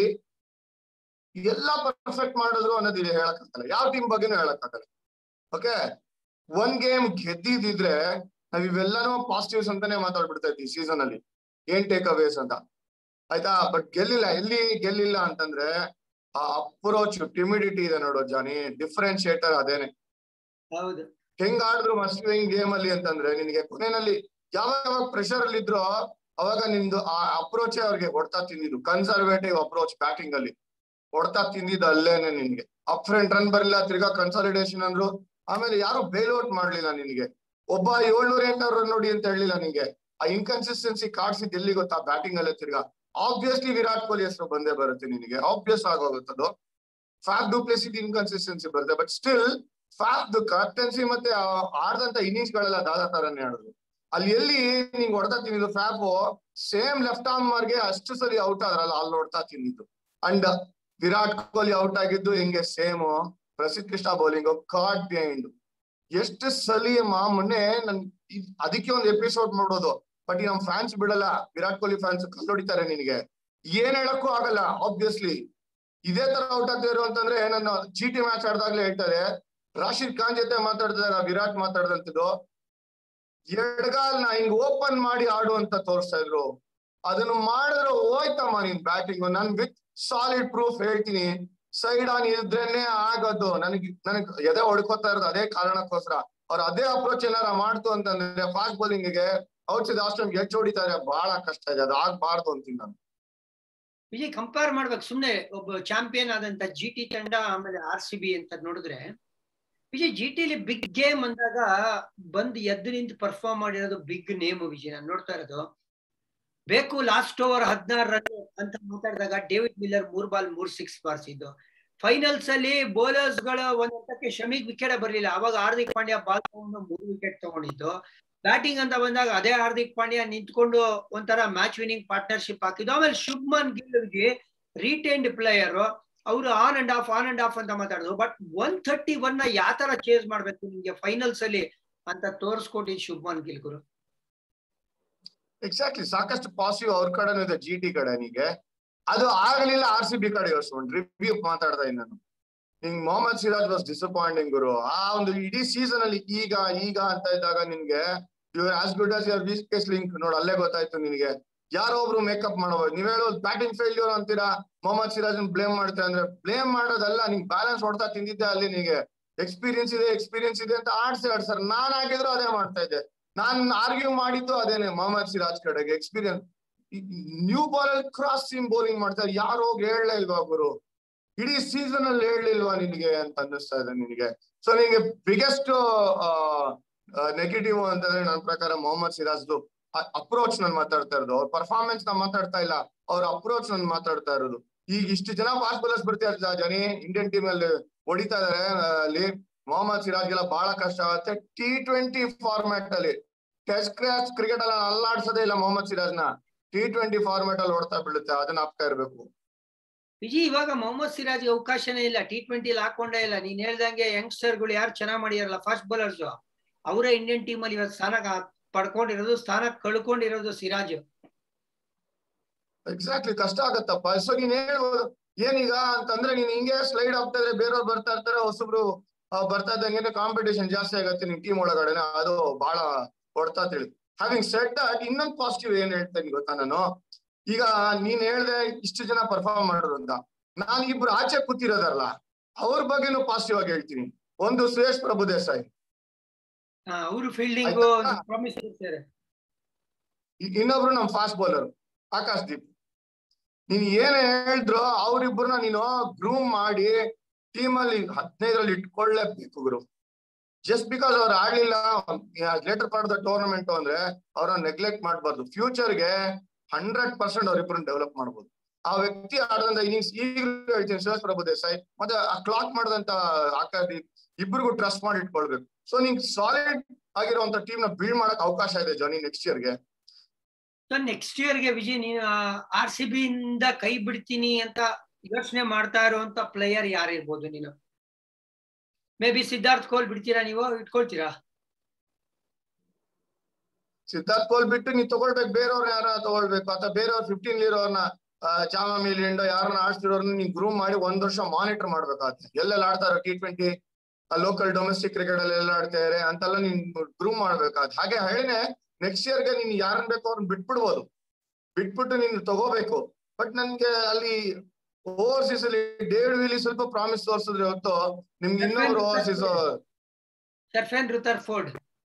ಎಲ್ಲಾ ಪರ್ಫೆಕ್ಟ್ ಮಾಡಿದ್ರು ಅನ್ನೋದು ಇಲ್ಲಿ ಹೇಳಕ್ಕಾಗಲ್ಲ ಯಾವ ಟೀಮ್ ಬಗ್ಗೆನೂ ಹೇಳಕ್ಕಾಗಲ್ಲ ಓಕೆ ಒಂದ್ ಗೇಮ್ ಗೆದ್ದಿದ್ರೆ ನಾವ್ ಇವೆಲ್ಲಾನು ಪಾಸಿಟಿವ್ಸ್ ಅಂತಾನೆ ಮಾತಾಡ್ಬಿಡ್ತಾ ಇದ್ವಿ ಸೀಸನ್ ಅಲ್ಲಿ ಏನ್ ಟೇಕ್ ಅವೇಸ್ ಅಂತ ಆಯ್ತಾ ಬಟ್ ಗೆಲ್ಲಿಲ್ಲ ಎಲ್ಲಿ ಗೆಲ್ಲಿಲ್ಲ ಅಂತಂದ್ರೆ ಆ ಅಪ್ರೋಚ್ ಟಿಮಿಡಿಟಿ ಇದೆ ನೋಡು ಜಾನಿ ಡಿಫ್ರೆನ್ಶಿಯೇಟರ್ ಅದೇನೆ ಹೌದು ಹೆಂಗ್ ಆಡಿದ್ರು ಮಸ್ಟ್ ವಿಂಗ್ ಗೇಮ್ ಅಲ್ಲಿ ಅಂತಂದ್ರೆ ನಿನಗೆ ಕೊನೆಯಲ್ಲಿ ಯಾವಾಗ ಯಾವಾಗ ಪ್ರೆಷರ್ ಅಲ್ಲಿ ಇದ್ರೋ ಅವಾಗ ನಿಮ್ದು ಆ ಅಪ್ರೋಚೇ ಅವ್ರಿಗೆ ಹೊಡ್ತಾ ತಿಂದಿದ್ದು ಕನ್ಸರ್ವೇಟಿವ್ ಅಪ್ರೋಚ್ ಬ್ಯಾಟಿಂಗ್ ಅಲ್ಲಿ ಹೊಡ್ತಾ ತಿಂದಿದ್ದು ಅಲ್ಲೇನೆ ನಿನ್ಗೆ ಅಪ್ ಫ್ರಂಟ್ ರನ್ ಬರಲಿಲ್ಲ ತಿರ್ಗಾ ಕನ್ಸಾಲಿಡೇಷನ್ ಅಂದ್ರು ಆಮೇಲೆ ಯಾರು ಬೇಲ್ಔಟ್ ಮಾಡ್ಲಿಲ್ಲ ನಿನ್ಗೆ ಒಬ್ಬ ಏಳ್ನೂರ ಎಂಟ್ನೂರ ರನ್ ನೋಡಿ ಅಂತ ಹೇಳಿಲ್ಲ ನಿನ್ಗೆ ಆ ಇನ್ಕನ್ಸಿಸ್ಟೆನ್ಸಿ ಕಾಡ್ಸಿದ್ ಎಲ್ಲಿ ಗೊತ್ತಾ ಬ್ಯಾಟಿಂಗ್ ಅಲ್ಲೇ ತಿರ್ಗಾ ಆಬ್ವಿಯಸ್ಲಿ ವಿರಾಟ್ ಕೊಹ್ಲಿ ಹೆಸರು ಬಂದೇ ಬರುತ್ತೆ ನಿನಗೆ ಆಬ್ವಿಯಸ್ ಆಗೋಗುತ್ತದು ಫ್ಯಾಕ್ ಡೂಪ್ಲೆಸಿಟಿ ಇನ್ಕನ್ಸಿಸ್ಟೆನ್ಸಿ ಬರುತ್ತೆ ಬಟ್ ಸ್ಟಿಲ್ ಫ್ಯಾಕ್ ಕ್ಯಾಪ್ಟನ್ಸಿ ಮತ್ತೆ ಆ ಆಡ್ದಂತ ಇನ್ನಿಂಗ್ಸ್ ಗಳೆಲ್ಲ ದಾದಾ ತರನೇ ಆಡಿದ್ರು ಅಲ್ಲಿ ಎಲ್ಲಿ ನಿಂಗೆ ಹೊಡ್ತಾ ತಿಂದಿದ್ದು ಫ್ಯಾಪ್ ಸೇಮ್ ಲೆಫ್ಟ್ ಆರ್ಮ್ ಮಾರ್ಗೆ ಅಷ್ಟು ಸರಿ ಔಟ್ ಆದ್ರಲ್ಲ ಅಲ್ಲಿ ಹೊಡ್ತಾ ತಿಂದಿದ್ದು ಅಂಡ್ ವಿರಾಟ್ ಕೊಹ್ಲಿ ಔಟ್ ಆಗಿದ್ದು ಹಿಂಗೆ ಸೇಮ್ ಪ್ರಸಿದ್ಧ ಕೃಷ್ಣ ಬೌಲಿಂಗ್ ಕಾರ್ಡ್ ಬಿಹೈಂಡ್ ಎಷ್ಟು ಸಲಿ ಮಾ ಮೊನ್ನೆ ನನ್ ಇದ್- ಅದಕ್ಕೆ ಒಂದು ಎಪಿಸೋಡ್ ಮಾಡೋದು ಬಟ್ ಈ ನಮ್ ಫ್ಯಾನ್ಸ್ ಬಿಡಲ್ಲ ವಿರಾಟ್ ಕೊಹ್ಲಿ ಫ್ಯಾನ್ಸ್ ಕಲ್ಲೊಡಿತಾರೆ ನಿನಗೆ ಏನ್ ಹೇಳಕ್ಕೂ ಆಗಲ್ಲ ಆಬ್ವಿಯಸ್ಲಿ ಇದೇ ತರ ಔಟ್ ಆಗ್ತಿದ್ರು ಅಂತಂದ್ರೆ ನನ್ನ ಜಿ ಟಿ ಮ್ಯಾಚ್ ಆಡ್ದಾಗ್ಲೇ ಹೇಳ್ತಾರೆ ರಾಶಿದ್ ಖಾನ್ ಜೊತೆ ಮಾತಾಡ್ತಿದಾರ ವಿರಾಟ್ ಮಾತಾಡ್ದಂತಿದ್ದು ಎಡಗಾಲ್ನ ಹಿಂಗ್ ಓಪನ್ ಮಾಡಿ ಆಡು ಅಂತ ತೋರಿಸ್ತಾ ಇದ್ರು ಅದನ್ನು ಮಾಡಿದ್ರೆ ಹೋಯ್ತಮ್ಮ ನಿನ್ ಬ್ಯಾಟಿಂಗ್ ನನ್ ವಿತ್ ಸಾಲಿಡ್ ಪ್ರೂಫ್ ಹೇಳ್ತೀನಿ ಸೈಡ್ ಆನ್ ಇದ್ರೇನೆ ಆಗೋದು ನನಗ್ ನನಗ್ ಎದೆ ಹೊಡ್ಕೋತಾ ಇರೋದು ಅದೇ ಕಾರಣಕ್ಕೋಸ್ಕರ ಅವ್ರು ಅದೇ ಅಪ್ರೋಚ್ ಏನಾರ ಮಾಡ್ತು ಅಂತಂದ್ರೆ ಫಾಸ್ಟ್ ಬೌಲಿಂಗ್ ಗೆ ಔಟ್ಸೈಡ್ ಆಸ್ಟ್ರಮ್ ಹೆಚ್ಚು ಹೊಡಿತಾರೆ ಬಹಳ ಕಷ್ಟ ಇದೆ ಅದು ಆಗ್ಬಾರ್ದು ಅಂತೀನಿ ನಾನು ವಿಜಯ್ ಕಂಪೇರ್ ಮಾಡ್ಬೇಕು ಸುಮ್ನೆ ಒಬ್ಬ ಚಾಂಪಿಯನ್ ಆದಂತ ಜಿ ಟಿ ತಂಡ ಆಮೇಲೆ ಆರ್ ಸಿ ಬಿ ಅಂತ ನೋಡಿದ್ರೆ ವಿಜಯ್ ಜಿ ಟಿಲಿ ಬಿಗ್ ಗೇಮ್ ಅಂದಾಗ ಬಂದು ಎದ್ದು ನಿಂತು ಪರ್ಫಾರ್ಮ್ ಮಾಡಿರೋದು ಬಿಗ್ ನೇಮ್ ವಿಜಯ್ ನಾನು ನೋಡ್ತಾ ಇರೋದು ಬೇಕು ಲಾಸ್ಟ್ ಓವರ್ ಹದಿನಾರು ರನ್ ಅಂತ ಮಾತಾಡಿದಾಗ ಡೇವಿಡ್ ಮಿಲ್ಲರ್ ಮೂರ್ ಬಾಲ್ ಮೂರ್ ಸಿಕ್ಸ್ ಬಾರಿಸಿದ್ದು ಫೈನಲ್ಸ್ ಅಲ್ಲಿ ಬೌಲರ್ಸ್ ಗಳ ಒಂದ್ ಹಂತಕ್ಕೆ ಶಮಿಗ್ ವಿಕೆಟ್ ಬರ್ಲಿಲ್ಲ ಅವಾಗ ಹಾರ್ದಿಕ್ ಪಾಂಡ್ಯ ಬಾಲ್ ತಗೊಂಡು ಮೂರು ವಿಕೆಟ್ ತಗೊಂಡಿದ್ದು ಬ್ಯಾಟಿಂಗ್ ಅಂತ ಬಂದಾಗ ಅದೇ ಹಾರ್ದಿಕ್ ಪಾಂಡ್ಯ ನಿಂತ್ಕೊಂಡು ಒಂಥರ ಮ್ಯಾಚ್ ವಿನಿಂಗ್ ಪಾರ್ಟ್ನರ್ಶಿಪ್ ಹಾಕಿದ್ದು ಆಮೇಲೆ ಶುಭ್ಮನ್ ಗಿಲ್ಗೆ ರಿಟೈನ್ಡ್ ಪ್ಲೇಯರ್ ಅವರು on and off on and off ಅಂತ ಮಾತಾಡಿದ್ರು ಬಟ್ ಒನ್ ಥರ್ಟಿ ಒನ್ ನ ಯಾವ ತರ ಚೇಸ್ ಮಾಡ್ಬೇಕು ನಿಮ್ಗೆ ಫೈನಲ್ಸ್ ಅಲ್ಲಿ ಅಂತ ತೋರಿಸ್ಕೊಟ್ಟಿದ್ ಶುಭ್ಮನ್ ಗಿಲ್ ಗುರು ಎಕ್ಸಾಕ್ಟ್ಲಿ ಸಾಕಷ್ಟು ಪಾಸಿಟಿವ್ ಅವ್ರ ಕಡೆನೂ ಇದೆ ಜಿ ಟಿ ಕಡೆನಿಗೆ ಅದು ಆಗ್ಲಿಲ್ಲ ಆರ್ ಸಿ ಬಿ ಕಡೆ ಯೋಚಿಸ್ಕೊಂಡು ರಿವ್ಯೂ ಮಾತಾಡ್ತಾ ಇದ್ದೀನಿ ನಾನು ಹಿಂಗ್ ಮೊಹಮ್ಮದ್ ಸಿರಾಜ್ ವಾಸ್ ಡಿಸಪಾಯಿಂಟಿಂಗ್ ಗುರು ಆ ಒಂದು ಇಡೀ ಸೀಸನ್ ಅಲ್ಲಿ ಈಗ ಈಗ ಅಂತ ಇದ್ದಾಗ ನಿನ್ಗೆ you're as good as your weakest link ನೋಡ್ ಅಲ್ಲೇ ಗೊತ್ತಾಯ್ತು ನಿನಗೆ ಯಾರೋ ಒಬ್ರು ಮೇಕಪ್ ಮಾಡೋದು ನೀವ್ ಹೇಳೋದು ಬ್ಯಾಟಿಂಗ್ ಫೇಲ್ಯೂರ್ ಅಂತೀರಾ ಮೊಹಮ್ಮದ್ ಸಿರಾಜ್ ಬ್ಲೇಮ್ ಮಾಡ್ತೀರಾ ಅಂದ್ರೆ ಬ್ಲೇಮ್ ಮಾಡೋದಲ್ಲ ನಿಂಗ್ ಬ್ಯಾಲೆನ್ಸ್ ಹೊಡ್ತಾ ತಿಂದಿದ್ದೆ ಅಲ್ಲಿ ನಿನಗೆ ಎಕ್ಸ್ಪೀರಿಯನ್ಸ್ ಇದೆ ಎಕ್ಸ್ಪೀರಿಯನ್ಸ್ ಇದೆ ಅಂತ ಆಡ್ಸಿ ಆಡ್ಸರ್ ನಾನ್ ಆಗಿದ್ರು ಅದೇ ಮಾಡ್ತಾ ಇದ್ದೆ ನಾನ್ ಆರ್ಗ್ಯೂ ಮಾಡಿದ್ದು ಅದೇನೆ ಮೊಹಮ್ಮದ್ ಸಿರಾಜ್ ಕಡೆಗೆ ಎಕ್ಸ್ಪೀರಿಯನ್ಸ್ ನ್ಯೂ ಬಾಲ್ ಅಲ್ಲಿ ಕ್ರಾಸ್ ಸೀಮ್ ಬೌಲಿಂಗ್ ಮಾಡ್ತಾರೆ ಯಾರು ಹೋಗಿ ಹೇಳಲೇ ಇಲ್ವಾ ಗುರು ಇಡೀ ಸೀಸನ್ ಅಲ್ಲಿ ಹೇಳಲಿಲ್ವಾ ನಿನಗೆ ಅಂತ ಅನ್ನಿಸ್ತಾ ಇದೆ ನಿನಗೆ ಸೊ ನಿನಗೆ ಬಿಗ್ಗೆಸ್ಟ್ ನೆಗೆಟಿವ್ ಅಂತಂದ್ರೆ ನನ್ನ ಪ್ರಕಾರ ಮೊಹಮ್ಮದ್ ಸಿರಾಜ್ದು ಅಪ್ರೋಚ್ ನಾನು ಮಾತಾಡ್ತಾ ಇರೋದು ಅವ್ರ ಪರ್ಫಾರ್ಮೆನ್ಸ್ ನಾ ಮಾತಾಡ್ತಾ ಇಲ್ಲ ಅವ್ರ ಅಪ್ರೋಚ್ ನಾನು ಮಾತಾಡ್ತಾ ಇರೋದು ಈಗ ಇಷ್ಟು ಜನ ಫಾಸ್ಟ್ ಬೌಲರ್ಸ್ ಬರ್ತಾ ಜನಿ ಇಂಡಿಯನ್ ಟೀಮ್ ಅಲ್ಲಿ ಹೊಡಿತಾ ಇದಾರೆ ಅಲ್ಲಿ ಮೊಹಮ್ಮದ್ ಸಿರಾಜ್ಗೆಲ್ಲ ಬಹಳ ಕಷ್ಟ ಆಗುತ್ತೆ ಟಿ ಟ್ವೆಂಟಿ ಫಾರ್ಮ್ಯಾಟ್ ಅಲ್ಲಿ ಟೆಸ್ಟ್ ಕ್ರಾಚ್ ಕ್ರಿಕೆಟ್ ಅಲ್ಲಿ ಅಲ್ಲಾಡ್ಸೋದೇ ಇಲ್ಲ ಮೊಹಮ್ಮದ್ ಸಿರಾಜ್ನ ಟಿ ಟ್ವೆಂಟಿ ಫಾರ್ಮ್ಯಾಟ್ ಅಲ್ಲಿ ಹೊಡ್ತಾ ಬೀಳುತ್ತೆ ಅದನ್ನ ಹಾಕ್ತಾ ಇರ್ಬೇಕು ವಿಜಯ್ ಇವಾಗ ಮೊಹಮ್ಮದ್ ಸಿರಾಜ್ಗೆ ಅವಕಾಶನೇ ಇಲ್ಲ ಟಿ ಟ್ವೆಂಟಿಲಿ ಹಾಕೊಂಡೇ ಇಲ್ಲ ನೀನ್ ಹೇಳ್ದಂಗೆ ಯಂಗ್ಸ್ಟರ್ಗಳು ಯಾರು ಚೆನ್ನಾಗಿ ಮಾಡಿರಲ್ಲ ಫಾಸ್ಟ್ ಬೌಲರ್ಸ್ ಅವರೇ ಇಂಡಿಯನ್ ಟೀಮ್ ಅಲ್ಲಿ ಇವತ್ತು ಸ್ಥಾನ ಪಡ್ಕೊಂಡಿರೋದು ಸ್ಥಾನ ಕಳ್ಕೊಂಡಿರೋದು ಸಿರಾಜ್ ಎಕ್ಸಾಕ್ಟ್ಲಿ ಕಷ್ಟ ಆಗತ್ತಪ್ಪ ಸೊ ನೀನ್ ಹೇಳ್ಬೋದು ಏನೀಗ ಅಂತಂದ್ರೆ ನೀನ್ ಹಿಂಗೆ ಸ್ಲೈಡ್ ಆಗ್ತಾ ಇದ್ರೆ ಬೇರೆಯವ್ರು ಬರ್ತಾ ಇರ್ತಾರೆ ಹೊಸಬ್ರು ಬರ್ತಾ ಇದ್ದಂಗೆ ಕಾಂಪಿಟೇಷನ್ ಜಾಸ್ತಿ ಆಗತ್ತೆ ನಿಮ್ ಟೀಮ್ ಒಳಗಡೆನೆ ಅದು ಬಹಳ ಹೊಡ್ತಾ ತಿಳಿ ಹ್ಯಾವಿಂಗ್ ಸೆಟ್ ದಟ್ ಇನ್ನೊಂದು ಪಾಸಿಟಿವ್ ಏನ್ ಹೇಳ್ತೇನೆ ಗೊತ್ತಾ ನಾನು ಈಗ ನೀನ್ ಹೇಳ್ದೆ ಇಷ್ಟು ಜನ ಪರ್ಫಾರ್ಮ್ ಮಾಡಿದ್ರು ಅಂತ ನಾನು ಇಬ್ರು ಆಚೆ ಕೂತಿರೋದಲ್ಲ ಅವ್ರ ಬಗ್ಗೆನೂ ಪಾಸಿಟಿವ್ ಆಗಿ ಹೇಳ್ತೀನಿ ಒಂದು ಸುರೇಶ್ ಪ್ರಭು ದೇಸಾಯಿ ಅವರು ಫೀಲ್ಡಿಂಗ್ ಪ್ರಾಮಿಸ್ ಇನ್ನೊಬ್ರು ನಮ್ ಫಾಸ್ಟ್ ಬೌಲರ್ ಆಕಾಶ್ ದೀಪ್ ನೀನ್ ಏನ್ ಹೇಳಿದ್ರು ಅವ್ರಿಬ್ರನ್ನ ನೀನು ಗ್ರೂಮ್ ಮಾಡಿ ಟೀಮ್ ಅಲ್ಲಿ ಹದಿನೈದರಲ್ಲಿ ಇಟ್ಕೊಳ್ಳೇಬೇಕು ಗುರು ಜಸ್ಟ್ ಬಿಕಾಸ್ ಅವ್ರು ಆಡ್ಲಿಲ್ಲ ಲೇಟರ್ ಪಾರ್ಟ್ ದ ಟೂರ್ನಮೆಂಟ್ ಅಂದ್ರೆ ಅವ್ರನ್ನ ನೆಗ್ಲೆಕ್ಟ್ ಮಾಡಬಾರ್ದು ಫ್ಯೂಚರ್ಗೆ ಹಂಡ್ರೆಡ್ ಪರ್ಸೆಂಟ್ ಅವ್ರಿಬ್ರನ್ನ ಡೆವಲಪ್ ಮಾಡ್ಬೋದು ಆ ವ್ಯಕ್ತಿ ಆಡದಂತ ಇನ್ನಿಂಗ್ಸ್ ಈಗಲೂ ಹೇಳ್ತೀನಿ ಸುರೇಶ್ ಪ್ರಭು ದೇಸಾಯಿ ಮತ್ತೆ ಆ ಕ್ಲಾಕ್ ಮಾಡಿದಂತ ಆಕಾಶ್ ಇಬ್ರಿಗೂ ಟ್ರಸ್ಟ್ ಮಾಡಿ ಇಟ್ಕೊಳ್ಬೇಕು ಸೊ ನಿಂಗೆ ಸಾಲಿಡ್ ಆಗಿರುವಂತ ಟೀಮ್ ನ ಬಿಲ್ಡ್ ಮಾಡಕ್ ಅವಕಾಶ ಇದೆ ಜಾನಿ ನೆಕ್ಸ್ಟ್ ಇಯರ್ಗೆ ಸೊ ನೆಕ್ಸ್ಟ್ ಇಯರ್ಗೆ ವಿಜಯ್ ನೀನು ಆರ್ ಸಿ ಬಿ ಇಂದ ಕೈ ಬಿಡ್ತೀನಿ ಅಂತ ಯೋಚನೆ ಮಾಡ್ತಾ ಇರುವಂತ ಪ್ಲೇಯರ್ ಯಾರಿರ್ಬೋದು ನೀನು ಮೇ ಬಿ ಸಿದ್ಧಾರ್ಥ್ ಕೋಲ್ ಬಿಡ್ತೀರಾ ನೀವು ಇಟ್ಕೊಳ್ತೀರಾ ಸಿದ್ಧಾರ್ಥ್ ಕೋಲ್ ಬಿಟ್ಟು ನೀವ್ ತಗೊಳ್ಬೇಕು ಬೇರೆಯವ್ರ ಯಾರ ತಗೊಳ್ಬೇಕು ಅಥವಾ ಬೇರೆಯವ್ರ ಫಿಫ್ಟೀನ್ ಇರೋರ್ನ ಚಾಮ ಮಿಲಿಂಡ್ ಯಾರನ್ನ ಆಡ್ತಿರೋರ್ನ ನೀವು ಗ್ರೂಮ್ ಮಾಡಿ ಒಂದ್ ವರ್ಷ ಮಾನಿಟರ್ ಮಾಡ್ಬೇಕಾಗತ್ತೆ ಎಲ್ಲೆಲ್ಲ ಆಡ್ತಾರೋ T twenty local domestic cricket ಅಲ್ಲಿ ಎಲ್ಲ ಆಡ್ತಾರೆ ಅಂತೆಲ್ಲ ನೀನ್ ಗ್ರೂಮ್ ಮಾಡ್ಬೇಕಾಗತ್ತೆ ಹಾಗೆ ಹೇಳಿನೇ ನೆಕ್ಸ್ಟ್ ಇಯರ್ಗೆ ನೀನ್ ಯಾರನ್ನ ಬೇಕೋ ಅವ್ರನ್ನ ಬಿಟ್ಬಿಡ್ಬೋದು ಬಿಟ್ಬಿಟ್ಟು ನೀನು ತಗೋಬೇಕು ಬಟ್ ನನ್ಗೆ ಅಲ್ಲಿ ಓವರ್ಸೀಸ್ ಅಲ್ಲಿ ಡೇವಿಡ್ ವಿಲಿ ಸ್ವಲ್ಪ ಪ್ರಾಮಿಸ್ ತೋರಿಸಿದ್ರೆ ಹೊತ್ತು ನಿಮ್ಗೆ ಇನ್ನೊಬ್ರು ಓವರ್ಸೀಸ್ ಶರ್ಫೆನ್ ರುತರ್ ಫೋರ್ಡ್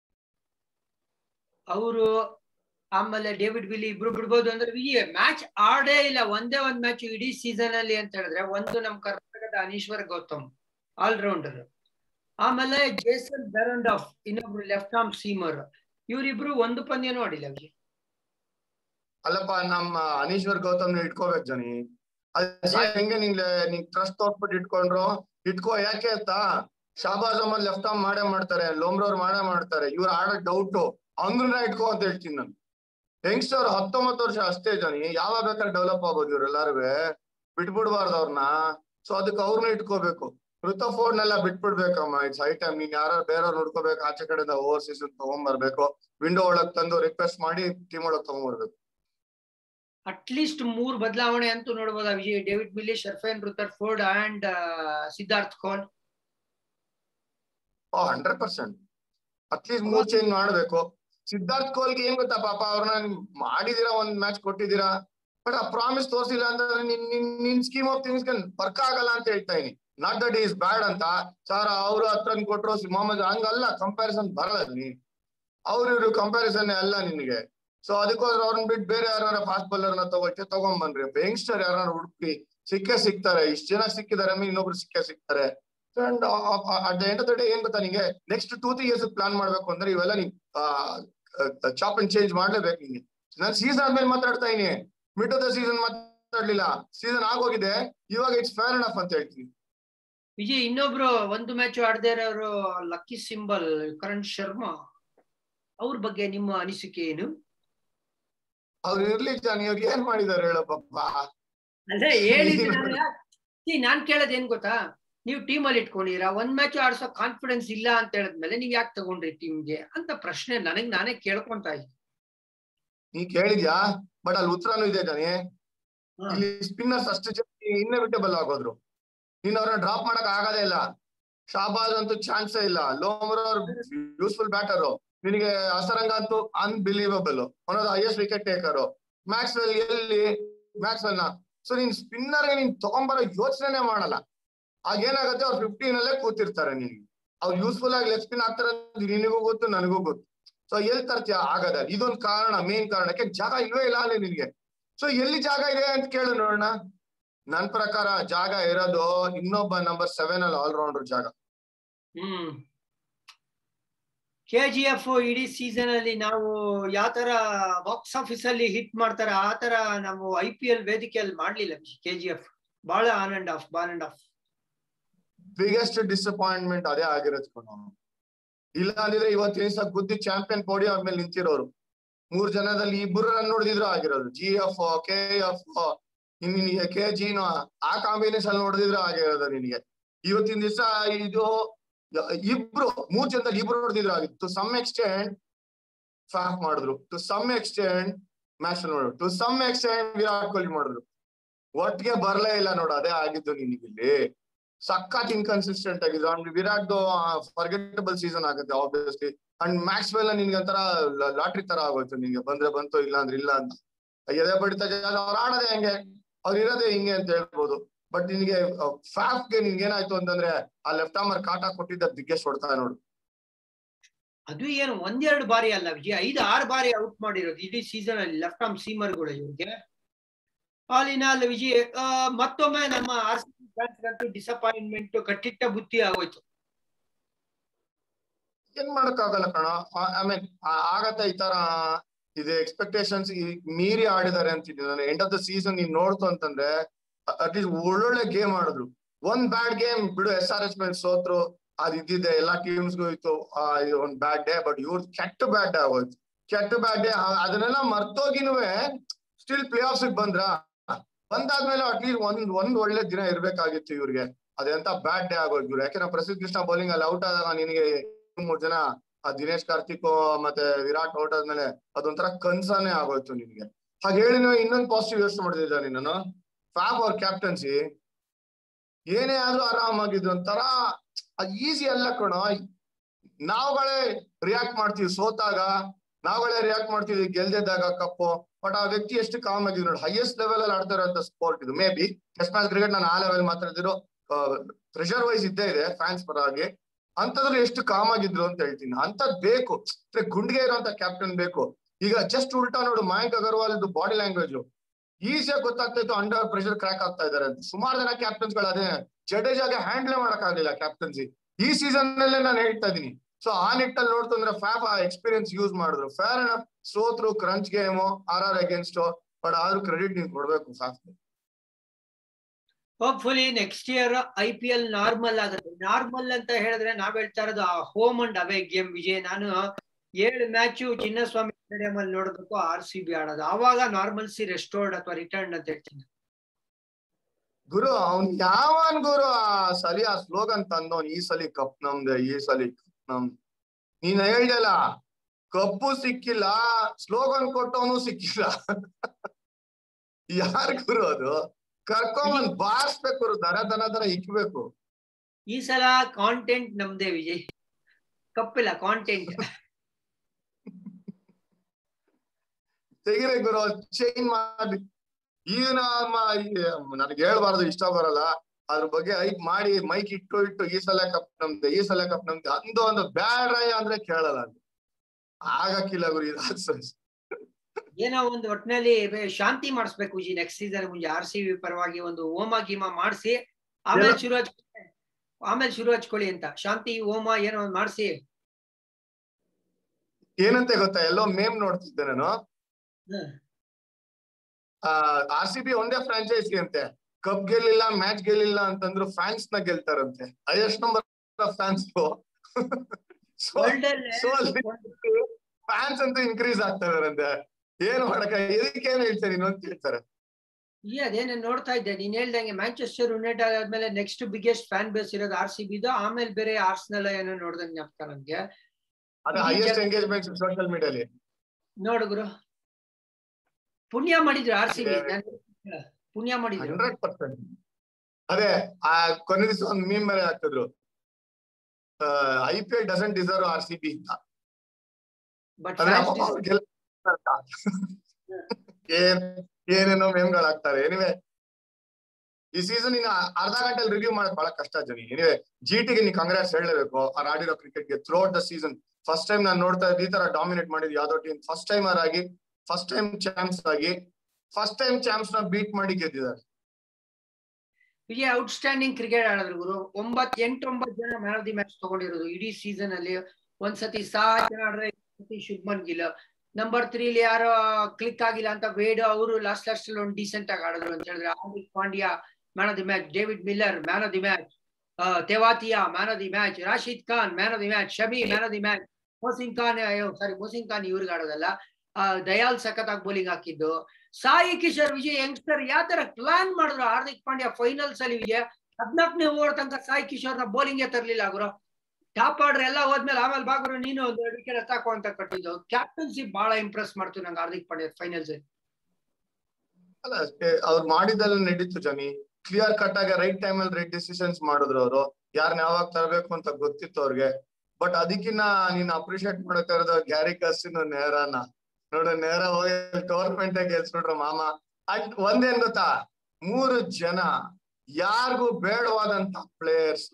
ಅವರು ಆಮೇಲೆ ಡೇವಿಡ್ ವಿಲಿ ಇಬ್ರು ಬಿಡ್ಬೋದು ಅಂದ್ರೆ ವಿಜಯ್ ಮ್ಯಾಚ್ ಆಡೇ ಇಲ್ಲ ಒಂದೇ ಒಂದ್ ಮ್ಯಾಚ್ ಇಡೀ ಸೀಸನ್ ಅಲ್ಲಿ ಅಂತ ಹೇಳಿದ್ರೆ ಒಂದು ನಮ್ ಕರ್ನಾಟಕದ ಅನೀಶ್ವರ್ ಗೌತಮ್ ಆಲ್ರೌಂಡರ್ ಆಮೇಲೆ ಜೇಸನ್ ಬೆರಂಡ್ ಆಫ್ ಇನ್ನೊಬ್ರು ಲೆಫ್ಟ್ ಆರ್ಮ್ ಸೀಮರ್ ಇವರಿಬ್ರು ಒಂದು ಪಂದ್ಯನೂ ಆಡಿಲ್ಲ ವಿಜಯ್ ಅಲ್ಲಪ್ಪ ನಮ್ಮ ಅನೀಶ್ವರ್ ಗೌತಮ್ ಇಟ್ಕೋಬೇಕು ಜನಿ ಅದ್ ಹೆಂಗೆ ನಿಂಗ್ ನಿಂಗ್ ಟ್ರಸ್ಟ್ ತೋರ್ಸ್ಬಿಟ್ಟು ಇಟ್ಕೊಂಡ್ರು ಇಟ್ಕೋ ಯಾಕೆ ಅಂತ ಶಾಬಾಜ್ ಅಹಮದ್ ಲೆಫ್ಟ್ ಆರ್ಮ್ ಮಾಡೇ ಮಾಡ್ತಾರೆ ಲೋಮ್ರವ್ರು ಮಾಡೇ ಮಾಡ್ತಾರೆ ಇವ್ರು ಆಡೋ ಡೌಟ್ ಅಂದ್ರನ್ನ ಇಟ್ಕೋ ಅಂತ ಹೇಳ್ತೀನಿ ನಾನು ಯಂಗ್ಸ್ಟರ್ ಹತ್ತೊಂಬತ್ತು ವರ್ಷ ಅಷ್ಟೇ ಜನಿ ಯಾವಾಗ ಬೇಕಾದ್ರೆ ಡೆವಲಪ್ ಆಗೋದು ಇವ್ರೆಲ್ಲಾರು ಬಿಟ್ಬಿಡ್ಬಾರ್ದು ಅವ್ರನ್ನ ಸೊ ಅದಕ್ಕೆ ಅವ್ರನ್ನ ಇಟ್ಕೋಬೇಕು ಋತಫೋರ್ಡ್ನೆಲ್ಲ ಬಿಟ್ಬಿಡ್ಬೇಕಮ್ಮ ಇಟ್ಸ್ ಹೈ ಟೈಮ್ ನೀನ್ ಯಾರು ಬೇರೆಯವ್ರು ನೋಡ್ಕೋಬೇಕು ಆಚೆ ಕಡೆಯಿಂದ ಓವರ್ ಸೀಸನ್ ತಗೊಂಡ್ಬರ್ಬೇಕು ವಿಂಡೋ ಒಳಗ್ ತಂದು ರಿಕ್ವೆಸ್ಟ್ ಮಾಡಿ ಟೀಮ್ ಒಳಗ್ ತಗೊಂಡ್ಬರ್ಬೇಕು ಅಟ್ಲೀಸ್ಟ್ ಮೂರ್ ಬದಲಾವಣೆ ಅಂತೂ ನೋಡ್ಬೋದಾ Vijay David Willey Sherfane Rutherford and Siddharth Kaul ಓ ಹಂಡ್ರೆಡ್ ಪರ್ಸೆಂಟ್ ಅಟ್ಲೀಸ್ಟ್ ಮೂರ್ ಚೇಂಜ್ ಮಾಡ್ಬೇಕು ಸಿದ್ಧಾರ್ಥ್ ಕೋಲ್ಗೆ ಏನ್ ಗೊತ್ತಾ ಪಾಪ ಅವ್ರನ್ನ ಮಾಡಿದೀರಾ ಒಂದ್ ಮ್ಯಾಚ್ ಕೊಟ್ಟಿದ್ದೀರಾ ಬಟ್ ಆ ಪ್ರಾಮಿಸ್ ತೋರ್ಸಿಲ್ಲ ಅಂತಂದ್ರೆ ನಿನ್ ನಿನ್ ನಿನ್ ಸ್ಕೀಮ್ ಆಫ್ ಥಿಂಗ್ಸ್ ವರ್ಕ್ ಆಗಲ್ಲ ಅಂತ ಹೇಳ್ತಾ ಇದೀನಿ ನಾಟ್ ದಟ್ ಈಸ್ ಬ್ಯಾಡ್ ಅಂತ ಸರ್ ಅವ್ರು ಹತ್ರ ಕೊಟ್ರು ಮೊಹಮ್ಮದ್ ಹಂಗಲ್ಲ ಕಂಪ್ಯಾರಿಸನ್ ಬರಲ್ಲ ನೀ ಅವ್ರ ಇವ್ರು ಕಂಪ್ಯಾರಿಸನ್ ಅಲ್ಲ ನಿನ್ಗೆ ಸೊ ಅದಕ್ಕೋಸ್ಕರ ಅವ್ರನ್ನ ಬಿಟ್ಟು ಬೇರೆ ಯಾರು ಫಾಸ್ಟ್ ಬೌಲರ್ನ ತಗೊಳ್ತಿ ತಗೊಂಡ್ ಬನ್ರಿ ಯಂಗ್ಸ್ಟರ್ ಯಾರು ಹುಡುಕಿ ಸಿಕ್ಕೇ ಸಿಗ್ತಾರೆ ಇಷ್ಟ ಜನ ಸಿಕ್ಕಿದ್ದಾರೆ ಆಮೇಲೆ ಇನ್ನೊಬ್ರು ಸಿಕ್ಕೇ ಸಿಗ್ತಾರೆ and at the end of the day ಏನ್ ಗೊತ್ತಾ ನಿಂಗೆ next two three years plan ಮಾಡ್ಬೇಕು ಅಂದ್ರೆ ಇವೆಲ್ಲ ನೀನ್ ಚಾಪ್ ಅಂಡ್ ಚೇಂಜ್ ಮಾಡ್ಲೇಬೇಕು ನಿಂಗೆ ನಾನು ಸೀಸನ್ ಆದ್ಮೇಲೆ ಮಾತಾಡ್ತಾ ಇದೀನಿ ಮಿಡ್ ಆಫ್ ದ ಸೀಸನ್ ಮಾತಾಡ್ಲಿಲ್ಲ ಸೀಸನ್ ಆಗೋಗಿದೆ ಇವಾಗ ಇಟ್ಸ್ ಫೇರ್ ಅನಫ್ ಅಂತ ಹೇಳ್ತೀನಿ ವಿಜಯ್ ಇನ್ನೊಬ್ರು ಒಂದು ಮ್ಯಾಚ್ ಆಡದೇ ಇರೋರು ಲಕ್ಕಿ ಸಿಂಬಲ್ ಕರಣ್ ಶರ್ಮಾ ಅವ್ರ ಬಗ್ಗೆ ನಿಮ್ಮ ಅನಿಸಿಕೆ ಏನು ಅವ್ರು ಇರ್ಲಿ ಜಾನ್ ಇವ್ರು ಏನ್ ಮಾಡಿದಾರೆ ಹೇಳಪ್ಪ ಅಂದ್ರೆ ಹೇಳಿದ್ರೆ ನಾನ್ ಕೇಳೋದ್ ಏನ್ ಗೊತ್ತಾ ನೀವು ಟೀಮ್ ಅಲ್ಲಿ ಇಟ್ಕೊಂಡಿರಾ ಒಂದ್ ಮ್ಯಾಚ್ ಆಡ್ಸೋ ಕಾನ್ಫಿಡೆನ್ಸ್ ಇಲ್ಲ ಅಂತ ಹೇಳಿದ್ಮೇಲೆ ನೀವ್ ಯಾಕೆ ತಗೊಂಡ್ರಿ ಟೀಮ್ಗೆ ಅಂತ ಪ್ರಶ್ನೆ ನನಗ್ ನಾನೇ ಕೇಳ್ಕೊಂತ ಇದ್ದೀನಿ ನೀ ಕೇಳಿದ್ಯಾ ಬಟ್ ಅಲ್ಲಿ ಉತ್ತರನೂ ಇದೆ ಜಾನಿ ಇಲ್ಲಿ ಸ್ಪಿನ್ನರ್ಸ್ ಅಷ್ಟು ಜನ ಇನ್ನೆವಿಟಬಲ್ ಆಗೋದ್ರು ನೀನ್ ಅವ್ರನ್ನ ಡ್ರಾಪ್ ಮಾಡಕ್ ಆಗದೇ ಇಲ್ಲ ಶಾಬಾಜ್ ಅಂತೂ ಚಾನ್ಸೇ ಇಲ್ಲ ಲೋಮರ್ ಯೂಸ್ಫುಲ್ ಬ್ಯಾಟರ್ ನಿನಗೆ ಅಸರಂಗ ಅಂತೂ unbelievable one of the highest wicket taker Maxwell ಎಲ್ಲಿ ಮ್ಯಾಕ್ಸ್ವೆಲ್ ನ ಸೊ ನೀನ್ ಸ್ಪಿನ್ನರ್ ನೀನ್ ತಗೊಂಬರೋ ಯೋಚನೆ ಮಾಡಲ್ಲ ಆಗೇನಾಗತ್ತೆ ಅವ್ರು ಫಿಫ್ಟೀನ್ ಅಲ್ಲೇ ಕೂತಿರ್ತಾರೆ ನಿನ್ಗೆ ಅವ್ರು ಯೂಸ್ಫುಲ್ ಆಗಿ ಲೆಗ್ ಸ್ಪಿನ್ ಆಗ್ತಾರೆ ನಿನಗೂ ಗೊತ್ತು ನನಗೂ ಗೊತ್ತು ಸೊ ಎಲ್ಲಿ ತರ್ತೀಯ ಆಗದ ಇದೊಂದು ಕಾರಣ ಮೇನ್ ಕಾರಣಕ್ಕೆ ಜಾಗ ಇಲ್ವೇ ಇಲ್ಲ ಅಲ್ಲಿ ನಿನ್ಗೆ ಸೊ ಎಲ್ಲಿ ಜಾಗ ಇದೆ ಅಂತ ಕೇಳು ನೋಡೋಣ ನನ್ ಪ್ರಕಾರ ಜಾಗ ಇರೋದು ಇನ್ನೊಬ್ಬ ನಂಬರ್ ಸೆವೆನ್ ಅಲ್ಲಿ ಆಲ್ರೌಂಡರ್ ಜಾಗ ಹ್ಮ್ ಕೆ ಜಿ ಎಫ್ ಇಡೀ ಸೀಸನ್ ಅಲ್ಲಿ ನಾವು ಯಾವ ತರ ಬಾಕ್ಸ್ ಆಫೀಸ್ ಅಲ್ಲಿ ಹಿಟ್ ಮಾಡ್ತಾರ ಆ ತರ ನಾವು ಐ ಪಿ ಎಲ್ ವೇದಿಕೆಯಲ್ಲಿ ಮಾಡ್ಲಿಲ್ಲ ಕೆ ಜಿ ಎಫ್ ಬಹಳ ಆನ್ ಅಂಡ್ ಆಫ್ ಬಾನ್ ಅಂಡ್ ಆಫ್ ಬಿಗ್ಗೆಸ್ಟ್ ಡಿಸಪಾಯಿಂಟ್ಮೆಂಟ್ ಅದೇ ಆಗಿರೋದು ಕಣೋ. ಇಲ್ಲ ಅಂದಿದ್ರೆ ಇವತ್ತಿನ ದಿವಸ ಗುದ್ದಿ ಚಾಂಪಿಯನ್ ಪೋಡಿ ಆದ್ಮೇಲೆ ನಿಂತಿರೋರು ಮೂರ್ ಜನದಲ್ಲಿ ಇಬ್ಬರು ರನ್ ನೋಡಿದ್ರು ಆಗಿರೋದು ಜಿ ಎಫ್ ಕೆ ಎಫ್ ನಿನಗೆ ಕೆ ಜಿನೋ ಆ ಕಾಂಬಿನೇಷನ್ ನೋಡಿದ್ರೆ ಆಗಿರೋದು ನಿನಗೆ ಇವತ್ತಿನ ದಿವಸ ಇದು ಇಬ್ರು ಮೂರ್ ಜನದಲ್ಲಿ ಇಬ್ರು ನೋಡಿದ್ರು ಆಗಿತ್ತು ಟು ಸಮ್ ಎಕ್ಸ್ಟೆಂಡ್ ಫ್ಯಾಫ್ ಮಾಡಿದ್ರು ಟು ಸಮ್ ಎಕ್ಸ್ಟೆಂಡ್ ಮ್ಯಾಚ್ ನೋಡಿದ್ರು to some extent Virat Kohli ಮಾಡಿದ್ರು ಒಟ್ಟಿಗೆ ಬರ್ಲೇ ಇಲ್ಲ ನೋಡು ಅದೇ ಆಗಿದ್ದು ನಿನಗಿಲ್ಲಿ ಸಖತ್ ಇನ್ಕನ್ಸಿಸ್ಟೆಂಟ್ ಆಗಿದ್ರು ಅಂಡ್ ವಿರಾಟ್ ಫರ್ಗೆಟಬಲ್ ಸೀಸನ್ ಆಗುತ್ತೆ ಆಬ್ವಿಯಸ್ಲಿ ಅಂಡ್ ಮ್ಯಾಕ್ಸ್ವೆಲ್ ನಿನ್ಗೆ ಒಂಥರ ಲಾಟ್ರಿ ತರ ಆಗೋಯ್ತು ನಿನ್ಗೆ ಬಂದ್ರೆ ಬಂತು ಇಲ್ಲ ಅಂದ್ರೆ ಇಲ್ಲ ಅಂತ ಎದೆ ಬಡಿತ ಅವ್ರು ಆಡೋದೇ ಹೆಂಗೆ ಅವ್ರು ಇರೋದೇ ಹಿಂಗೆ ಅಂತ ಹೇಳ್ಬೋದು ಬಟ್ ನಿನ್ಗೆ ಫ್ಯಾಫ್ಗೆ ನಿನ್ಗೆ ಏನಾಯ್ತು ಅಂತಂದ್ರೆ ಆ ಲೆಫ್ಟ್ ಆಮರ್ ಕಾಟ ಕೊಟ್ಟಿದ್ದ ಬಿಗ್ಗೆಸ್ಟ್ ಹೊಡ್ತಾ ನೋಡು ಅದು ಏನು ಒಂದೆರಡು ಬಾರಿ ಅಲ್ಲ ವಿಜಯ್ ಐದು ಆರು ಬಾರಿ ಔಟ್ ಮಾಡಿರೋದು ಇಡೀ ಸೀಸನ್ ಅಲ್ಲಿ ಲೆಫ್ಟ್ ಆರ್ಮ್ ಸೀಮರ್ಗಳು ಇವ್ರಿಗೆ ಆಲ್ ಇನ್ ಆಲ್ ವಿಜಯ್ ಆ, ಮತ್ತೊಮ್ಮೆ ನಮ್ಮ ಆರ್ ಸಿ ಬಿ ಡಿಸಪಾಯಿಂಟ್ಮೆಂಟ್ ಕಟ್ಟಿಟ್ಟ ಬುತ್ತಿ ಆಗೋಯ್ತು ಏನ್ ಮಾಡಕ್ಕಾಗಲ್ಲ ಕಣ ಐ ಮೀನ್ ಆಗತ್ತೆ ಈ ತರ ಇದು ಎಕ್ಸ್ಪೆಕ್ಟೇಷನ್ಸ್ ಮೀರಿ ಆಡಿದ್ದಾರೆ ಅಂತಿದ್ದೀನಿ ನಾನು ಎಂಡ್ ಆಫ್ ದ ಸೀಸನ್ ನೀನ್ ನೋಡ್ತು ಅಂತಂದ್ರೆ ಅಟ್ಲೀಸ್ಟ್ ಒಳ್ಳೊಳ್ಳೆ ಗೇಮ್ ಆಡಿದ್ರು ಒಂದ್ ಬ್ಯಾಡ್ ಗೇಮ್ ಬಿಡು ಎಸ್ ಆರ್ ಎಸ್ ಮೇಲೆ ಸೋತ್ರು ಅದ್ ಇದ್ದಿದ್ದೆ ಎಲ್ಲಾ ಟೀಮ್ಸ್ಗೂ ಇತ್ತು ಆ, ಇದು ಒಂದ್ ಬ್ಯಾಡ್ ಡೇ ಬಟ್ ಇವ್ರ ಕೆಟ್ಟ ಬ್ಯಾಡ್ ಡೇ ಆಗೋಯ್ತು ಕೆಟ್ಟ ಬ್ಯಾಡ್ ಡೇ ಅದನ್ನೆಲ್ಲ ಮರ್ತೋಗಿನುವೆ ಸ್ಟಿಲ್ ಪ್ಲೇ ಆಫ್ಸ್ ಬಂದ್ರ ಬಂದಾದ್ಮೇಲೆ ಅಟ್ಲೀಸ್ಟ್ ಒಂದ್ ಒಂದ್ ಒಳ್ಳೆ ದಿನ ಇರ್ಬೇಕಾಗಿತ್ತು ಇವ್ರಿಗೆ ಅದೆಂತ ಬ್ಯಾಡ್ ಡೇ ಆಗೋಯ್ತು ಇವ್ರು ಯಾಕಂದ್ರೆ ಪ್ರಸಿದ್ಧ ಕೃಷ್ಣ ಬೌಲಿಂಗ್ ಅಲ್ಲಿ ಔಟ್ ಆದಾಗ ನಿನಗೆ ಮೂರ್ ಜನ ಆ ದಿನೇಶ್ ಕಾರ್ತಿಕ್ ಮತ್ತೆ ವಿರಾಟ್ ಔಟ್ ಆದ್ಮೇಲೆ ಅದೊಂಥರ ಕನ್ಸನೇ ಆಗೋಯ್ತು ನಿನ್ಗೆ ಹಾಗೆ ಹೇಳಿ ನೀವು ಇನ್ನೊಂದು ಪಾಸಿಟಿವ್ ಯೋಚನೆ ಮಾಡಿದ್ದೀನಿ ನಾನು ಫ್ಯಾಬ್ ಅವ್ರ ಕ್ಯಾಪ್ಟನ್ಸಿ ಏನೇ ಆದ್ರೂ ಆರಾಮಾಗಿದ್ರು ಒಂಥರ ಈಸಿ ಅಲ್ಲ ಕಣೋ ನಾವುಗಳೇ ರಿಯಾಕ್ಟ್ ಮಾಡ್ತೀವಿ ಸೋತಾಗ ನಾವುಗಳೇ ರಿಯಾಕ್ಟ್ ಮಾಡ್ತೀವಿ ಗೆಲ್ದಿದ್ದಾಗ ಕಪ್ಪು ಬಟ್ ಆ ವ್ಯಕ್ತಿ ಎಷ್ಟು ಕಾಮ್ ಆಗಿದ್ರು ನೋಡಿ ಹೈಯೆಸ್ಟ್ ಲೆವೆಲ್ ಅಲ್ಲಿ ಆಡ್ತಾ ಇರೋಂಥ ಸ್ಪೋರ್ಟ್ ಇದು maybe test match cricket ನಾನು ಆ ಲೆವೆಲ್ ಮಾತಾಡಿದ್ರು ಪ್ರೆಷರ್ ವೈಸ್ ಇದ್ದೇ ಇದೆ ಫ್ಯಾನ್ಸ್ ಪರವಾಗಿ ಅಂತಂದ್ರೆ ಎಷ್ಟು ಕಾಮ್ ಆಗಿದ್ರು ಅಂತ ಹೇಳ್ತೀನಿ ಅಂತದ್ ಬೇಕು ಅಂದ್ರೆ ಗುಂಡಿಗೆ ಇರುವಂತ ಕ್ಯಾಪ್ಟನ್ ಬೇಕು ಈಗ ಜಸ್ಟ್ ಉಲ್ಟಾ ನೋಡು ಮಯಾಂಕ್ ಅಗರ್ವಾಲ್ ಬಾಡಿ ಲ್ಯಾಂಗ್ವೇಜ್ ಈಸಿಯಾಗಿ ಗೊತ್ತಾಗ್ತಾ ಇತ್ತು ಅಂಡರ್ ಪ್ರೆಷರ್ ಕ್ರ್ಯಾಕ್ ಆಗ್ತಾ ಇದಾರೆ ಅಂತ ಸುಮಾರು ಜನ ಕ್ಯಾಪ್ಟನ್ಸ್ ಗಳು ಅದೇ ಜಡೇಜಾಗೆ ಹ್ಯಾಂಡ್ಲ್ ಮಾಡಕ್ ಆಗ್ಲಿಲ್ಲ ಕ್ಯಾಪ್ಟನ್ಸಿ ಈ ಸೀಸನ್ ನಲ್ಲೇ ನಾನು ಹೇಳ್ತಾ ಇದೀನಿ ಸೊ ಆ ನಿಟ್ಟಲ್ಲಿ ನೋಡ್ತಂದ್ರೆ ಫ್ಯಾಫ್ ಆ ಎಕ್ಸ್ಪೀರಿಯನ್ಸ್ ಯೂಸ್ ಮಾಡಿದ್ರು ಫೇರ್ ಅನ್ ಸೋತ್ರು crunch game R R against but ಆದ್ರೂ ಕ್ರೆಡಿಟ್ ನೀನ್ ಕೊಡ್ಬೇಕು Faf hopefully next year I P L normal ಆಗುತ್ತೆ ನಾರ್ಮಲ್ ಅಂತ ಹೇಳಿದ್ರೆ ನಾವ್ ಹೇಳ್ತಾ ಇರೋದು ಆ home and away game Vijay ನಾನು ಏಳು ಮ್ಯಾಚು ಚಿನ್ನಸ್ವಾಮಿ ಸ್ಟೇಡಿಯಂ ಅಲ್ಲಿ ನೋಡಬೇಕು ಆರ್ ಸಿ ಬಿ ಆಡೋದು ಆವಾಗ ನಾರ್ಮಲ್ಸಿ ರೆಸ್ಟೋರ್ಡ್ ಅಥವಾ ರಿಟರ್ನ್ ಅಂತ ಹೇಳ್ತೀನಿ ಗುರು ಅವ್ನ್ ಯಾವನ್ ಗುರು ಆ ಸಲಿ ಆ ಸ್ಲೋಗನ್ ತಂದವನ್ ಈ ಸಲಿ ಕಪ್ ನಮ್ದೆ ಈ ಸಲಿ ಕಪ್ ನಮ್ ನೀನ್ ಹೇಳ್ದಲ್ಲ ಕಪ್ಪು ಸಿಕ್ಕಿಲ್ಲ ಸ್ಲೋಗನ್ ಕೊಟ್ಟವನು ಸಿಕ್ಕಿಲ್ಲ ಯಾರ್ ಗುರು ಅದು ಕರ್ಕೊಂಬಂದ್ ಬಾರ್ಸ್ಬೇಕು ಗುರು ದರ ದನ ದರ ಇಕ್ಬೇಕು ಈ ಸಲ ಕಾಂಟೆಂಟ್ ನಮ್ದೇ ವಿಜಯ್ ಕಪ್ಪಿಲ್ಲ ಕಾಂಟೆಂಟ್ ತೆಗಿರೆ ಗುರು ಚೇಂಜ್ ಮಾಡಿ ಈಗ ನನಗೆ ಹೇಳ್ಬಾರ್ದು ಇಷ್ಟ ಬರಲ್ಲ ಅದ್ರ ಬಗ್ಗೆ ಐಕ್ ಮಾಡಿ ಮೈಕ್ ಇಟ್ಟು ಇಟ್ಟು ಈ ಸಲ ಕಪ್ ನಮ್ದೆ ಈ ಸಲ ಕಪ್ ನಮ್ದೆ ಅಂದು ಒಂದು ಬ್ಯಾಡ್ ರೈ ಅಂದ್ರೆ ಕೇಳಲ್ಲ ಅದು ಆಗಕ್ಕಿಲ್ಲ ಗುರು ಇದು ಏನೋ ಒಂದು ಒಟ್ಟಿನಲ್ಲಿ ಶಾಂತಿ ಮಾಡಿಸ್ಬೇಕು ವಿಜಯ್ ನೆಕ್ಸ್ಟ್ ಸೀಸನ್ ಮುಂಚೆ ಆರ್ ಸಿ ಬಿ ಪರವಾಗಿ ಒಂದು ಹೋಮ ಗೀಮ ಮಾಡಿಸಿ ಆಮೇಲೆ ಶುರು ಹಚ್ಕೊಳ್ಳಿ ಆಮೇಲೆ ಶುರು ಹಚ್ಕೊಳ್ಳಿ ಅಂತ ಶಾಂತಿ ಹೋಮ ಏನೋ ಒಂದು ಮಾಡಿಸಿ ಏನಂತೆ ಗೊತ್ತಾ ಎಲ್ಲೋ ಮೇಮ್ ನೋಡ್ತಿದ್ದೆ ನಾನು ಆರ್ ಸಿ ಬಿ ಒಂದೇ ಫ್ರಾಂಚೈಸಿ ಅಂತೆ ಕಪ್ ಗೆಲ್ಲಿಲ್ಲ ಮ್ಯಾಚ್ ಗೆಲ್ಲಿಲ್ಲ ಅಂತಂದ್ರು ಫ್ಯಾನ್ಸ್ ನ ಗೆಲ್ತಾರಂತೆ ಹೈಯೆಸ್ಟ್ ನಂಬರ್ ಫ್ಯಾನ್ಸ್ ವರ್ಲ್ಡ್ ಅಲ್ಲಿ ಫ್ಯಾನ್ಸ್ ಅಂತೂ ಇನ್ಕ್ರೀಸ್ ಆಗ್ತಾ ಇದಾರಂತೆ ಏನ್ ಮಾಡಕ ಇದಕ್ಕೆ ಏನ್ ಹೇಳ್ತಾರೆ ನೀನು ಅಂತ ಹೇಳ್ತಾರೆ ಈ ಅದೇನ ನೋಡ್ತಾ ಇದ್ದೆ ನೀನ್ ಹೇಳ್ದಂಗೆ ಮ್ಯಾಂಚೆಸ್ಟರ್ ಯುನೈಟೆಡ್ ಆದ್ಮೇಲೆ ನೆಕ್ಸ್ಟ್ ಬಿಗ್ಗೆಸ್ಟ್ ಫ್ಯಾನ್ ಬೇಸ್ ಇರೋದು ಆರ್ ಸಿ ಬಿದು ಆಮೇಲೆ ಬೇರೆ ಆರ್ಸ್ನಲ್ ಏನೋ ನೋಡ್ದಂಗೆ ಜ್ಞಾಪಕ ನನ್ಗೆ ಅದು ಹೈಯೆಸ್ಟ್ ಎಂಗೇಜ್ಮೆಂಟ್ ಸೋಷಿಯಲ್ ಮೀಡಿಯಾಲಿ ನೋಡು ಗುರು ಪುಣ್ಯ ಮಾಡಿದ್ರು ಆರ್ ಸಿ ಬಿ ಪುಣ್ಯ ಮಾಡಿದ್ರು ಹಂಡ್ರೆಡ್ ಪರ್ಸೆಂಟ್ ಅದೇ ಆ ಕೊನೆ ದಿವಸ ಒಂದು ಮೀಮ್ ಬೇರೆ ಹಾಕಿದ್ರು I P L doesn't deserve R C B ಅಂತ ಬಟ್ ಅಂದ್ರೆ ಅಪ್ಪ ಅವ್ರು ಗೆಲ್- ಏನ್ ಏನೇನೋ ಮೇಮ್ಗಳಾಗ್ತಾರೆ ಎನಿವೆ ಈ ಸೀಸನ್ ಇನ್ನ ಅರ್ಧ ಗಂಟೆಲಿ ರಿವ್ಯೂ ಮಾಡಕ್ ಬಹಳ ಕಷ್ಟ ಜನಿ ಎನಿವೆ ಜಿ ಟಿಗೆ ನೀ ಕಾಂಗ್ರೆಸ್ ಹೇಳಲೇಬೇಕು ಅವ್ರು ಆಡಿರೋ ಕ್ರಿಕೆಟ್ಗೆ throughout the season first time ನಾನು ನೋಡ್ತಾ ಇದ್ದ ಈ ತರ ಡಾಮಿನೇಟ್ ಮಾಡಿದ್ ಯಾವ್ದೋ ಟೀಮ್ ಫಸ್ಟ್ ಟೈಮರ್ ಆಗಿ ಫಸ್ಟ್ ಟೈಮ್ ಚಾಂಪ್ಸ್ ಆಗಿ ಫಸ್ಟ್ ಟೈಮ್ ಚಾಂಪ್ಸ್ ನ ಬೀಟ್ ಮಾಡಿ ಗೆದ್ದಿದ್ದಾರೆ ವಿಜಯ್ ಔಟ್ಸ್ಟ್ಯಾಂಡಿಂಗ್ ಕ್ರಿಕೆಟ್ ಆಡಿದ್ರು ಗುರು ಒಂಬತ್ ಎಂಟು ಒಂಬತ್ತು ಜನ ಮ್ಯಾನ್ ಆಫ್ ದಿ ಮ್ಯಾಚ್ ತಗೊಂಡಿರೋದು ಇಡೀ ಸೀಸನ್ ಅಲ್ಲಿ ಒಂದ್ಸತಿ ಸಾಹ ಜನ ಆಡಿದ್ರೆ ಸತಿ ಶುಭ್ಮನ್ ಗಿಲ್ ನಂಬರ್ ತ್ರೀಲಿ ಯಾರೋ ಕ್ಲಿಕ್ ಆಗಿಲ್ಲ ಅಂತ ವೇಡ್ ಅವರು ಲಾಸ್ಟ್ ಲಾಸ್ಟ್ ಅಲ್ಲಿ ಒಂದು ಡೀಸೆಂಟ್ ಆಗಿ ಆಡಿದ್ರು ಅಂತ ಹೇಳಿದ್ರೆ Hardik Pandya man of the match David Miller man of the match Tewatia man of the match Rashid Khan man of the match Shami man of the match Mohsin Khan sorry Mohsin Khan ಇವ್ರಿಗೆ ಆಡೋದಲ್ಲ ಆ, ದಯಾಲ್ ಸಖತ್ತಾಗಿ ಬೌಲಿಂಗ್ ಹಾಕಿದ್ದು ಸಾಯಿ ಕಿಶೋರ್ ವಿಜಯ್ ಯಂಗ್ಸ್ಟರ್ ಯಾವ ತರ ಪ್ಲಾನ್ ಮಾಡಿದ್ರು ಹಾರ್ದಿಕ್ ಪಾಂಡ್ಯ ಫೈನಲ್ಸ್ ಅಲ್ಲಿ ವಿಜಯ್ ಹದ್ನಾಲ್ಕನೇ ಓವರ್ ತನಕ ಸಾಯಿ ಕಿಶೋರ್ ನ ಬೌಲಿಂಗ್ ತರ್ಲಿಲ್ಲ ಗುರು ಟಾಪ್ ಆರ್ಡರ್ ಎಲ್ಲ ಹೋದ್ಮೇಲೆ ಆಮೇಲೆ ಬಾಗುರು ನೀನು ಒಂದು ಎರಡು ವಿಕೆಟ್ ಎತ್ತಾಕೋ ಅಂತ ಕಟ್ಟಿದ್ದು ಕ್ಯಾಪ್ಟನ್ಸಿ ಬಹಳ ಇಂಪ್ರೆಸ್ ಮಾಡ್ತು ನಂಗೆ ಹಾರ್ದಿಕ್ ಪಾಂಡ್ಯ ಫೈನಲ್ಸ್ ಅಲ್ಲ ಅಷ್ಟೇ ಅವ್ರು ಮಾಡಿದ್ದೆಲ್ಲ ನಡೀತು ಜನಿ ಕ್ಲಿಯರ್ ಕಟ್ ಆಗಿ ರೈಟ್ ಟೈಮ್ ಅಲ್ಲಿ ರೈಟ್ ಡಿಸಿಷನ್ಸ್ ಮಾಡಿದ್ರು ಅವರು ಯಾರನ್ನ ಯಾವಾಗ ತರಬೇಕು ಅಂತ ಗೊತ್ತಿತ್ತು ಅವ್ರಿಗೆ ಬಟ್ ಅದಕ್ಕಿನ್ನ ನೀನ್ ಅಪ್ರಿಶಿಯೇಟ್ ಮಾಡಕ್ಕಾರದ ಗ್ಯಾರಿ ಕಸ್ಟಿನ ನೇರನ ನೋಡು ನೇರ ಹೋಗಿ ಟೂರ್ನಮೆಂಟ್ ಗೆಲ್ಸ್ಬಿಟ್ರು ಮಾಮ ಅಂಡ್ ಒಂದೇನ್ ಗೊತ್ತಾ ಮೂರು ಜನ ಯಾರಿಗೂ ಬೇಡವಾದಂತ ಪ್ಲೇಯರ್ಸ್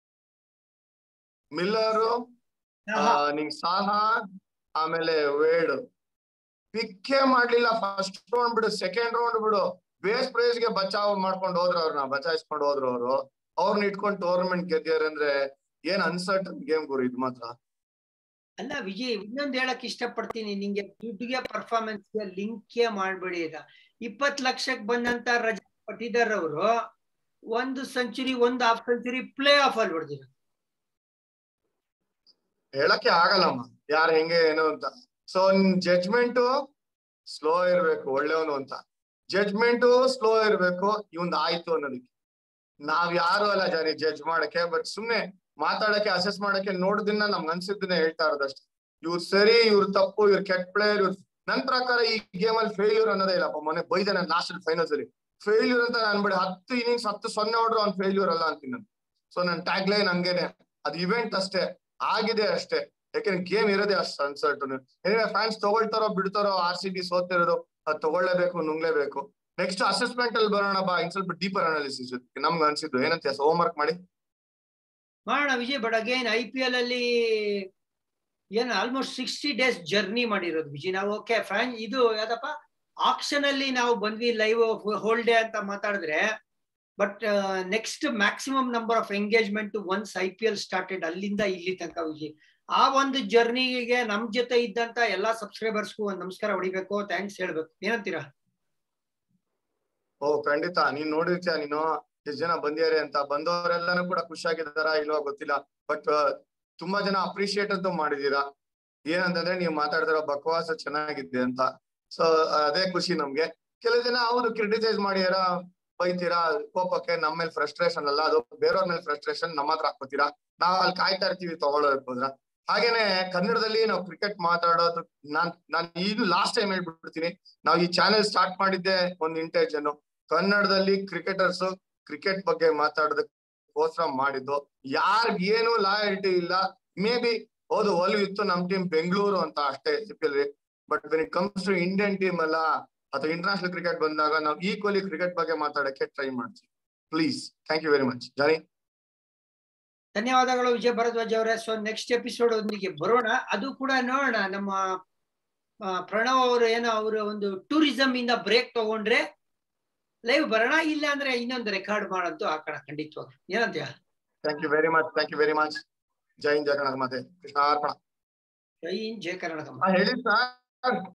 ಮಿಲ್ಲರು ನಿಂಗ್ ಸಾಹಾ ಆಮೇಲೆ ವೇಡ್ ಪಿಕ್ಕೇ ಮಾಡ್ಲಿಲ್ಲ ಫಸ್ಟ್ ರೌಂಡ್ ಬಿಡು ಸೆಕೆಂಡ್ ರೌಂಡ್ ಬಿಡು ಬೇಸ್ ಪ್ರೈಸ್ ಗೆ ಬಚಾವ್ ಮಾಡ್ಕೊಂಡು ಹೋದ್ರು ಅವ್ರನ್ನ ಬಚಾಯಿಸ್ಕೊಂಡು ಹೋದ್ರು ಅವರು ಅವ್ರನ್ನ ಇಟ್ಕೊಂಡು ಟೂರ್ನಮೆಂಟ್ ಗೆದ್ದಿದ್ದಾರೆ ಅಂದ್ರೆ ಏನ್ ಅನ್ಸರ್ಟನ್ ಗೇಮ್ ಗುರು ಇದು ಮಾತ್ರ ಅಲ್ಲ ವಿಜಯ್ ಇನ್ನೊಂದ್ ಹೇಳಕ್ ಇಷ್ಟಪಡ್ತೀನಿ ನಿಂಗೆ ದುಡ್ಡಿಗೆ ಪರ್ಫಾರ್ಮೆನ್ಸ್ ಗೆ ಲಿಂಕೇ ಮಾಡ್ಬೇಡಿ ಈಗ ಇಪ್ಪತ್ ಲಕ್ಷಕ್ ಬಂದಂತ ರಜಾ ಪಟ್ಟಿದಾರ್ ಅವರು ಒಂದು ಸೆಂಚುರಿ ಒಂದು ಹಾಫ್ ಸೆಂಚುರಿ ಪ್ಲೇ ಆಫ್ ಅಲ್ಲಿ ಹೊಡೆದಿರೋ ಹೇಳಕ್ಕೆ ಆಗಲ್ಲಮ್ಮ ಯಾರು ಹೆಂಗೆ ಏನು ಅಂತ ಸೊ ಜಡ್ಜ್ಮೆಂಟ್ ಸ್ಲೋ ಇರ್ಬೇಕು ಒಳ್ಳೆಯವನು ಅಂತ ಜಡ್ಜ್ಮೆಂಟ್ ಸ್ಲೋ ಇರ್ಬೇಕು ಇವಂದ್ ಆಯ್ತು ಅನ್ನೋದಕ್ಕೆ ನಾವ್ ಯಾರು ಅಲ್ಲ ಜಾರಿ ಜಡ್ಜ್ ಮಾಡಕ್ಕೆ ಬಟ್ ಸುಮ್ನೆ ಮಾತಾಡಕ್ಕೆ ಅಸೆಸ್ ಮಾಡಕ್ಕೆ ನೋಡಿದಿನ ನಮ್ಗೆ ಅನ್ಸಿದ್ದನ್ನ ಹೇಳ್ತಾ ಇರೋದಷ್ಟೇ ಇವ್ರು ಸರಿ ಇವ್ರು ತಪ್ಪು ಇವ್ರು ಕೆಟ್ಟ ಪ್ಲೇಯರ್ ಇವ್ರು ನನ್ ಪ್ರಕಾರ ಈ ಗೇಮ್ ಅಲ್ಲಿ ಫೇಲ್ಯೂರ್ ಅನ್ನೋದೇ ಇಲ್ಲಪ್ಪ ಮೊನ್ನೆ ಬೈದೆ ನಾನು ಲಾಸ್ಟ್ ಫೈನಲ್ಸ್ ಅಲ್ಲಿ ಫೇಲ್ಯೂರ್ ಅಂತ ಅನ್ಬೇಡಿ ಹತ್ತು ಇನ್ನಿಂಗ್ಸ್ ಹತ್ತು ಸೊನ್ನೆ ಹೊಡ್ರು ಅವ್ನ್ ಫೇಲ್ಯೂರ್ ಅಲ್ಲ ಅಂತೀನಿ ನಾನು ಸೊ ನನ್ ಟ್ಯಾಗ್ ಲೈನ್ ಹಂಗೇನೆ ಅದು ಇವೆಂಟ್ ಅಷ್ಟೇ ಆಗಿದೆ ಅಷ್ಟೇ ಯಾಕಂದ್ರೆ ಗೇಮ್ ಇರೋದೇ ಅಷ್ಟು ಅನ್ಸರ್ಟನ್ ಏನಿವೆ ಫ್ಯಾನ್ಸ್ ತಗೊಳ್ತಾರೋ ಬಿಡ್ತಾರೋ ಆರ್ ಸಿ ಬಿ ಸೋತಿರೋದು ಅದು ತಗೊಳ್ಳೇಬೇಕು ನುಂಗ್ಲೇಬೇಕು ನೆಕ್ಸ್ಟ್ ಅಸೆಸ್ಮೆಂಟ್ ಅಲ್ಲಿ ಬರೋಣ ಬಾ ಇನ್ ಸ್ವಲ್ಪ ಡೀಪರ್ ಅನಾಲಿಸಿಸ್ ನಮ್ಗೆ ಅನ್ಸಿದ್ದು ಏನಂತ ಹೋಮ್ ವರ್ಕ್ ಮಾಡಿ ಮಾಡೋಣ Vijay but again I P L ಅಲ್ಲಿ ಏನ್ ಆಲ್ಮೋಸ್ಟ್ ಸಿಕ್ಸ್ಟಿ ಡೇಸ್ ಜರ್ನಿ ಮಾಡಿರೋದು ವಿಜಯ್ ನಾವು ಓಕೆ ಫ್ಯಾನ್ ಇದು ಯಾವ್ದಪ್ಪ ಆಕ್ಷನ್ ಅಲ್ಲಿ ನಾವು ಬಂದ್ವಿ ಲೈವ್ ಹೋಲ್ ಡೇ ಅಂತ ಮಾತಾಡಿದ್ರೆ but next maximum number of engagement once I P L started ಅಲ್ಲಿಂದ ಇಲ್ಲಿ ತನಕ ವಿಜಯ್ ಆ ಒಂದು ಜರ್ನಿಗೆ ನಮ್ ಜೊತೆ ಇದ್ದಂತ ಎಲ್ಲಾ ಸಬ್ಸ್ಕ್ರೈಬರ್ಸ್ಗೂ ಒಂದ್ ನಮಸ್ಕಾರ ಹೊಡಿಬೇಕು ಥ್ಯಾಂಕ್ಸ್ ಹೇಳ್ಬೇಕು ಏನಂತೀರಾ ಓ ಖಂಡಿತ ನೀನ್ ನೋಡಿರ್ತೀಯ ನೀನು ಎಷ್ಟು ಜನ ಬಂದಿದ್ದಾರೆ ಅಂತ ಬಂದವರೆಲ್ಲಾನು ಕೂಡ ಖುಷಿಯಾಗಿದ್ದಾರ ಇಲ್ವಾ ಗೊತ್ತಿಲ್ಲ ಬಟ್ ತುಂಬಾ ಜನ ಅಪ್ರಿಶಿಯೇಟ್ ಅಂತೂ ಮಾಡಿದೀರಾ ಏನಂತಂದ್ರೆ ನೀವು ಮಾತಾಡ್ತಿರೋ ಬಕವಾಸ ಚೆನ್ನಾಗಿದೆ ಅಂತ ಸೊ ಅದೇ ಖುಷಿ ನಮ್ಗೆ ಕೆಲವು ಜನ ಹೌದು ಕ್ರಿಟಿಸೈಸ್ ಮಾಡಿದಾರ ಬೈತೀರಾ ಕೋಪಕ್ಕೆ ನಮ್ಮ ಮೇಲೆ ಫ್ರಸ್ಟ್ರೇಷನ್ ಅಲ್ಲ ಅದು ಬೇರೆಯವ್ರ ಮೇಲೆ ಫ್ರಸ್ಟ್ರೇಷನ್ ನಮ್ಮ ಹತ್ರ ಹಾಕೋತೀರಾ ನಾವ್ ಅಲ್ಲಿ ಕಾಯ್ತಾ ಇರ್ತೀವಿ ತಗೊಳ್ಳೋದ್ರ ಹಾಗೇನೆ ಕನ್ನಡದಲ್ಲಿ ನಾವು ಕ್ರಿಕೆಟ್ ಮಾತಾಡೋದು ನಾನ್ ನಾನ್ ಇದು ಲಾಸ್ಟ್ ಟೈಮ್ ಹೇಳ್ಬಿಡ್ತೀನಿ ನಾವು ಈ ಚಾನೆಲ್ ಸ್ಟಾರ್ಟ್ ಮಾಡಿದ್ದೆ ಒಂದು ಇಂಟೆನ್ಷನ್ ಕನ್ನಡದಲ್ಲಿ ಕ್ರಿಕೆಟರ್ಸ್ ಕ್ರಿಕೆಟ್ ಬಗ್ಗೆ ಮಾತಾಡೋದಕ್ಕೋಸ್ಕರ ಮಾಡಿದ್ದು ಯಾರಿಗ್ ಏನು ಲಾಯಲ್ಟಿ ಇಲ್ಲ ಮೇ ಬಿ ಹೌದು ಒಲವು ಇತ್ತು ನಮ್ ಟೀಮ್ ಬೆಂಗಳೂರು ಅಂತ ಅಷ್ಟೇ CPL but when it comes to Indian team ಅಲ್ಲ ಅಥವಾ ಇಂಟರ್ನ್ಯಾಷನಲ್ ಕ್ರಿಕೆಟ್ ಬಂದಾಗ ನಾವು ಈಕ್ವಲಿ ಕ್ರಿಕೆಟ್ ಬಗ್ಗೆ ಮಾತಾಡಕ್ಕೆ ಟ್ರೈ ಮಾಡ್ತೀವಿ please thank you very much Johnny ಧನ್ಯವಾದಗಳು ವಿಜಯ ಭರದ್ವಾಜ್ ಅವರೇ ಸೊ ನೆಕ್ಸ್ಟ್ ಎಪಿಸೋಡ್ ಒಂದಿಗೆ ಬರೋಣ ಅದು ಕೂಡ ನೋಡೋಣ ನಮ್ಮ ಪ್ರಣವ್ ಅವರು ಏನೋ ಅವರು ಒಂದು ಟೂರಿಸಂ ಇಂದ ಬ್ರೇಕ್ ತಗೊಂಡ್ರೆ ಲೈವ್ ಬರೋಣ ಇಲ್ಲ ಅಂದ್ರೆ ಇನ್ನೊಂದು ರೆಕಾರ್ಡ್ ಮಾಡಂತೂ ಹಾಕೋಣ ಖಂಡಿತವಾಗಿ ಏನಂತೀಯ thank you very much thank you very much ಜೈ ಹಿಂದ್ ಜಯ ಕರ್ನಾಟಕ ಮಾತೆ ಕೃಷ್ಣ ಅರ್ಪಣ ಜೈ ಹಿಂದ್ ಜೈ ಕರ್ನಾಟಕ ಹೇಳಿ ಸರ್